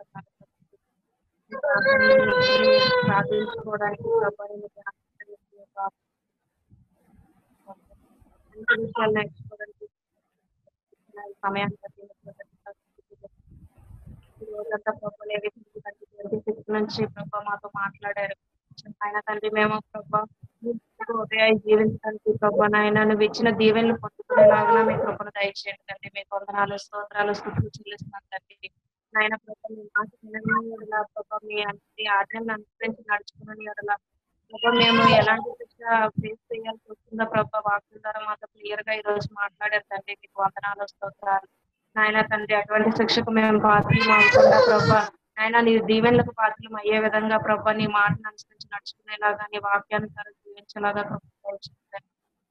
ప్రార్థించుకోవడానికి ప్రభు నీ జ్ఞాపకం చేసి ఒక అన్ని విషయాలు నేర్చుకోవడానికి ఈ సమయాన్ని బట్టి నీకు కృతజ్ఞతలు. ఈ రోజంతా ప్రభు ఏ విధంగా తండ్రి ట్వంటీ సిక్స్ నుంచి ప్రభు మాతో మాట్లాడారు ఆయన తండ్రి మేము ప్రభు ఉదయం జీవించడానికి ప్రభు నాయన నువ్వు ఇచ్చిన దీవెనలు పొందుకునేలాగా మీ కృపను దయచేయండి తండ్రి మీ వందనాలు స్తోత్రాలు స్థుతులు చెల్లిస్తున్నాను తండ్రి నాయన ప్రభు మీ మాట వినని ఎడల ప్రభు మీ మీ ఆజ్ఞలను అనుసరించి నడుచుకుని ఎడల ప్రభు మేము ఎలాంటి శిక్ష ఫేస్ చేయాల్సి వస్తుందో ప్రభు వాక్యం ద్వారా మాతో క్లియర్ గా ఈ రోజు మాట్లాడారు తండ్రి మీకు వందనాలు స్తోత్రాలు నాయన తండ్రి అటువంటి శిక్షకు మేము పాత్రలు అవ్వకుండా ప్రభా నాయన నీ దీవెనలకు పాత్రలు అయ్యే విధంగా ప్రభా నీ మాటను అనుసరించి నడుచుకునేలాగా నీ వాక్యానుసారం జీవించేలాగా ప్రభు దయచేయండి.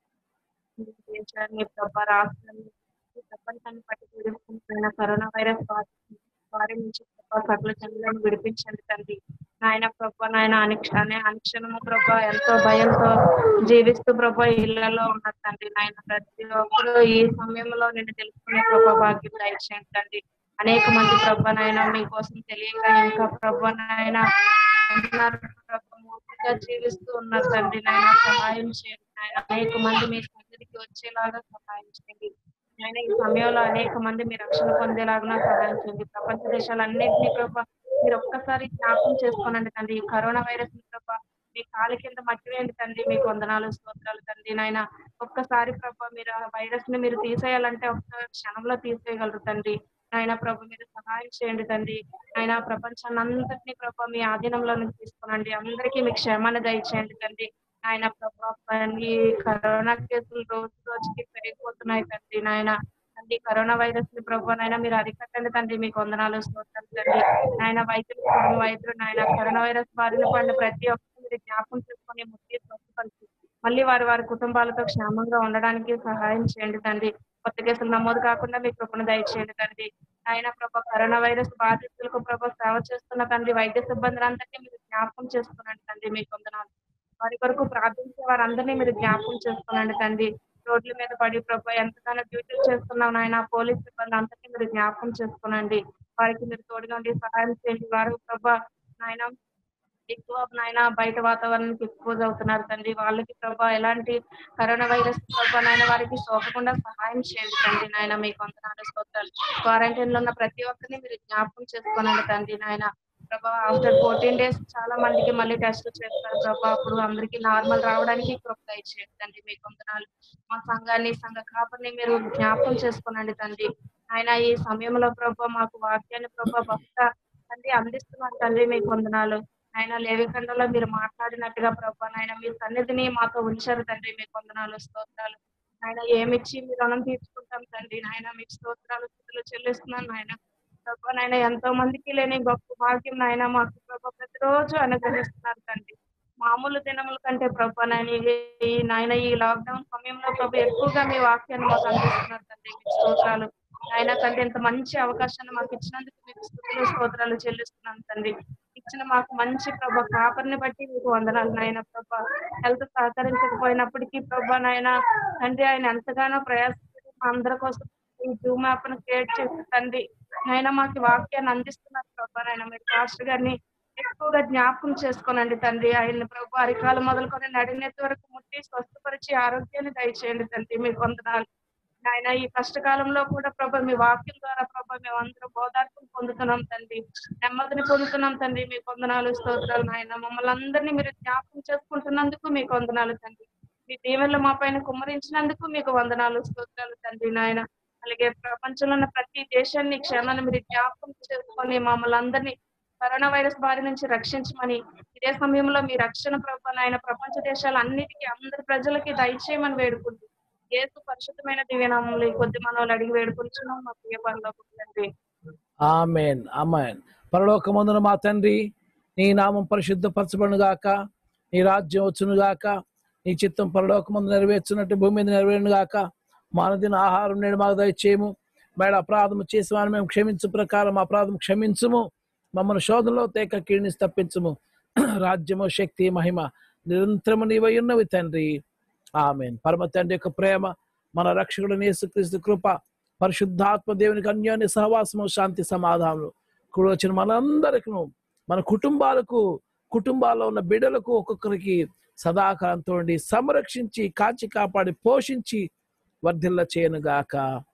నీ దేశాన్ని ప్రభా రాష్ట్రాన్ని ఈ ప్రపంచాన్ని పట్టి పీడిస్తున్న కరోనా వైరస్ బారి వారి నుంచి ప్రభా సకల జనులను విడిపించండి తండ్రి నాయన ప్రభా నాయన అనుక్షణే అనుక్షణము ప్రభా ఎంతో భయంతో జీవిస్తూ ప్రభా ఇళ్లలో ఉన్నారు తండ్రి నాయన ప్రతి ఒక్కరు ఈ సమయంలో నేను తెలుసుకునే ప్రభా భాగ్యం దయచేయండి తండ్రి అనేక మంది ప్రభా నాయన మీకోసం తెలియక ఇంకా ప్రభా నాయన ఉంటున్నారు ప్రభా మూర్తిగా జీవిస్తూ ఉన్నారు తండ్రి నాయన సహాయం చేయండి నాయన అనేక మంది మీ సన్నిధికి వచ్చేలాగా సహాయం చేయండి నాయన ఈ సమయంలో అనేక మంది మీ రక్షణ పొందేలాగా సహాయం చేయండి ప్రపంచ దేశాలన్నింటినీ ప్రభా మీరు ఒక్కసారి జ్ఞాపకం చేసుకోనండి తండ్రి ఈ కరోనా వైరస్ ని ప్రభా మీ కాలు కింద మట్టివేయండి తండ్రి మీకు వందనాలు స్తోత్రాలు తండ్రి నాయన ఒక్కసారి ప్రభా మీరు ఆ వైరస్ ని మీరు తీసేయాలంటే ఒక్క క్షణంలో తీసేయగలరు తండ్రి నాయన ప్రభు మీరు సహాయం చేయండి తండ్రి ఆయన ప్రపంచాన్ని అంతటినీ ప్రభా మీ ఆధీనంలోకి తీసుకోనండి అందరికీ మీ క్షేమాన్ని దయచేయండి తండ్రి ఆయన ప్రభా ఈ కరోనా కేసులు రోజు రోజుకి పెరిగిపోతున్నాయి తండ్రి నాయన తండ్రి కరోనా వైరస్ ని ప్రభు నాయన మీరు అరికట్టండి తండ్రి మీకు వందనాలు స్తోత్రాలు తండ్రి నాయన వైద్యులు కుటుంబ వైద్యులు నాయన కరోనా వైరస్ బారిన పడిన ప్రతి ఒక్కరు మీరు జ్ఞాపకం చేసుకొని ముక్తి స్వస్థపరిచి మళ్ళీ వారి వారి కుటుంబాలతో క్షేమంగా ఉండడానికి సహాయం చేయండి తండ్రి కొత్త కేసులు నమోదు కాకుండా మీ కృపను దయచేయండి తండ్రి ఆయన ప్రభా కరోనా వైరస్ బాధితులకు ప్రభా సేవ చేస్తున్న తండ్రి వైద్య సిబ్బందులందరినీ మీరు జ్ఞాపకం చేసుకునండి తండ్రి మీకు వందనాలు వారి కొరకు ప్రార్థించే వారందరినీ మీరు జ్ఞాపకం చేసుకునండి తండ్రి రోడ్ల మీద పడి ప్రభా ఎంతగానో డ్యూటీలు చేస్తున్నాం నాయన పోలీస్ సిబ్బంది అందరినీ మీరు జ్ఞాపకం చేసుకునండి వారికి మీరు తోడుగా ఉండి సహాయం చేయండి వారు ప్రభా నాయన ఎక్కువ నాయన బయట వాతావరణానికి ఎక్స్పోజ్ అవుతున్నారు తండ్రి వాళ్ళకి ప్రభా ఎలాంటి కరోనా వైరస్ ప్రభా నాయన వారికి సోకకుండా సహాయం చేయండి తండ్రి నాయన మీకు వందనాలు స్తోత్రాలు క్వారంటైన్ లో ఉన్న ప్రతి ఒక్కరిని మీరు జ్ఞాపకం చేసుకోనండి తండ్రి నాయన ప్రభా ఆఫ్టర్ ఫోర్టీన్ డేస్ చాలా మందికి మళ్ళీ టెస్ట్ చేస్తారు ప్రభా అప్పుడు అందరికి నార్మల్ రావడానికి కృప దయచేయండి తండ్రి మీకు వందనాలు మా సంఘాన్ని సంఘ కాపరిని మీరు జ్ఞాపకం చేసుకోనండి తండ్రి ఆయన ఈ సమయంలో ప్రభా మాకు వాక్యాన్ని ప్రభా భక్త తండ్రి అందిస్తున్నాను తండ్రి మీకు వందనాలు ఆయన లేవిఖండంలో మీరు మాట్లాడినట్టుగా ప్రభా నాయన మీ సన్నిధిని మాతో ఉంచారు తండ్రి మీకు వందనాలు స్తోత్రాలు ఆయన ఏమిచ్చి మీ రుణం తీర్చుకుంటాం తండ్రి నాయన మీకు స్తోత్రాలు స్థుతులు చెల్లిస్తున్నాను నాయన ప్రభా నాయన ఎంతో మందికి లేని గొప్ప భాగ్యం నాయన మాకు ప్రభా ప్రతిరోజు అనుగ్రహిస్తున్నారు తండ్రి మామూలు దినముల కంటే ప్రభా నాయన ఈ- ఈ నాయన ఈ లాక్డౌన్ సమయంలో ప్రభు ఎక్కువగా మీ వాక్యాన్ని మాకు అందిస్తున్నారు తండ్రి మీకు స్తోత్రాలు ఆయన తండ్రి ఇంత మంచి అవకాశాన్ని మాకు ఇచ్చినందుకు మీకు స్తుతులు స్తోత్రాలు చెల్లిస్తున్నాను తండ్రి ఇచ్చిన మాకు మంచి ప్రభ కాపర్ని బట్టి మీకు వందనాలు నాయన ప్రభ హెల్త్ సహకరించకపోయినప్పటికీ ప్రభ నాయన తండ్రి ఆయన ఎంతగానో ప్రయాసపడి మా అందరి కోసం ఈ జూమ్ యాప్ ను క్రియేట్ చేసి తండ్రి నాయన మాకు ఈ వాక్యాన్ని అందిస్తున్నారు ప్రభా నాయన మీరు పాస్టర్ గారిని ఎక్కువగా జ్ఞాపకం చేసుకోనండి తండ్రి ఆయన ప్రభు అరికాలు మొదలుకొని నడినెత్తి వరకు ముట్టి స్వస్థపరిచి ఆరోగ్యాన్ని దయచేయండి తండ్రి మీకు వందనాలు ఆయన ఈ కష్టకాలంలో కూడా ప్రభా మీ వాక్యం ద్వారా ప్రభా మేము అందరం బోధార్థం పొందుతున్నాం తండ్రి నెమ్మదిని పొందుతున్నాం తండ్రి మీకు వందనాలు స్తోత్రాలు నాయన మమ్మల్ని అందరినీ మీరు జ్ఞాపకం చేసుకుంటున్నందుకు మీకు వందనాలు తండ్రి మీ దీవెనలు మా పైన కుమ్మరించినందుకు మీకు వందనాలు స్తోత్రాలు తండ్రి నాయన అలాగే ప్రపంచంలో ఉన్న ప్రతి దేశాన్ని క్షేమాన్ని మీరు జ్ఞాపకం చేసుకొని మమ్మల్ని అందరినీ కరోనా వైరస్ బారి నుంచి రక్షించమని ఇదే సమయంలో మీ రక్షణ ప్రభు నాయన ప్రపంచ దేశాలు అన్నిటికీ అందరి ప్రజలకి దయచేయమని వేడుకుంటూ యేసు పరిశుద్ధమైన దివ్యనామంలో ఈ కొద్ది మనవులు అడిగి వేడుకుంటున్నాం మా ప్రియ పరలోకపు తండ్రి ఆమెన్ ఆమెన్ పరలోకమందున మా తండ్రి నీ నామం పరిశుద్ధపరచబడును గాక నీ రాజ్యం వచ్చును గాక నీ చిత్తం పరలోకమందు నెరవేర్చున్నట్టు భూమి మీద నెరవేరును గాక మానదిన ఆహారం నేడు మాకు దయచేయము మేడ అపరాధము చేసి వారిని మేము క్షమించు ప్రకారం అపరాధం క్షమించుము మమ్మల్ని శోధనలో తేక కీడిని తప్పించుము రాజ్యము శక్తి మహిమ నిరంతరము నీవై ఉన్నవి తండ్రి ఆమెన్ పరమ తండ్రి యొక్క ప్రేమ మన రక్షకుడు యేసుక్రీస్తు కృప పరిశుద్ధాత్మ దేవునికి అన్యోన్య సహవాసము శాంతి సమాధానం కూడా వచ్చిన మనందరికి మన కుటుంబాలకు కుటుంబాల్లో ఉన్న బిడ్డలకు ఒక్కొక్కరికి సదాకాలంతో ఉండి సంరక్షించి కాచి కాపాడి పోషించి వర్ధిల్ల చేయనుగాక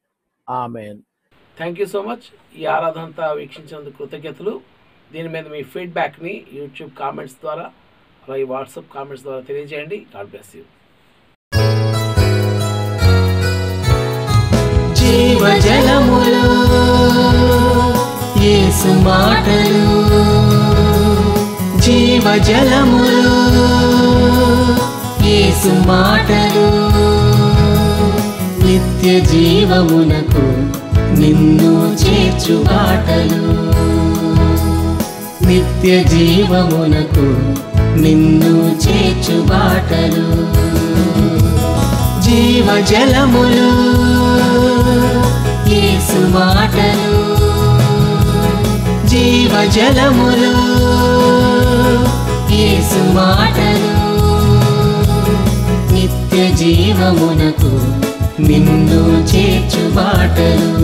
amen thank you so much ఈ ఆరాధన అంతా వీక్షించినందుకు కృతజ్ఞతలు దీని మీద మీ ఫీడ్బ్యాక్ని యూట్యూబ్ కామెంట్స్ ద్వారా అలాగే వాట్సాప్ కామెంట్స్ ద్వారా తెలియజేయండి గాడ్ బ్లెస్ యూ జీవజలములు యేసు మాటలు జీవజలములు యేసు మాటలు నిత్య జీవమునకు నిన్ను చేర్చు బాటలు నిత్య జీవమునకు నిన్ను చేర్చు బాటలు జీవజలములు యేసు మాటలు జీవజలములు యేసు మాటలు నిత్య జీవమునకు నిన్ను చేర్చు బాటలు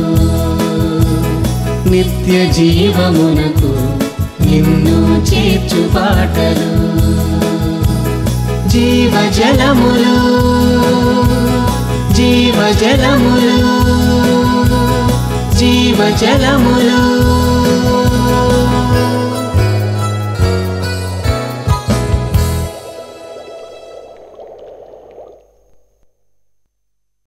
నిత్య జీవమునకు నిన్ను చేర్చు బాటలు జీవజలములు జీవజలములు జీవజలములు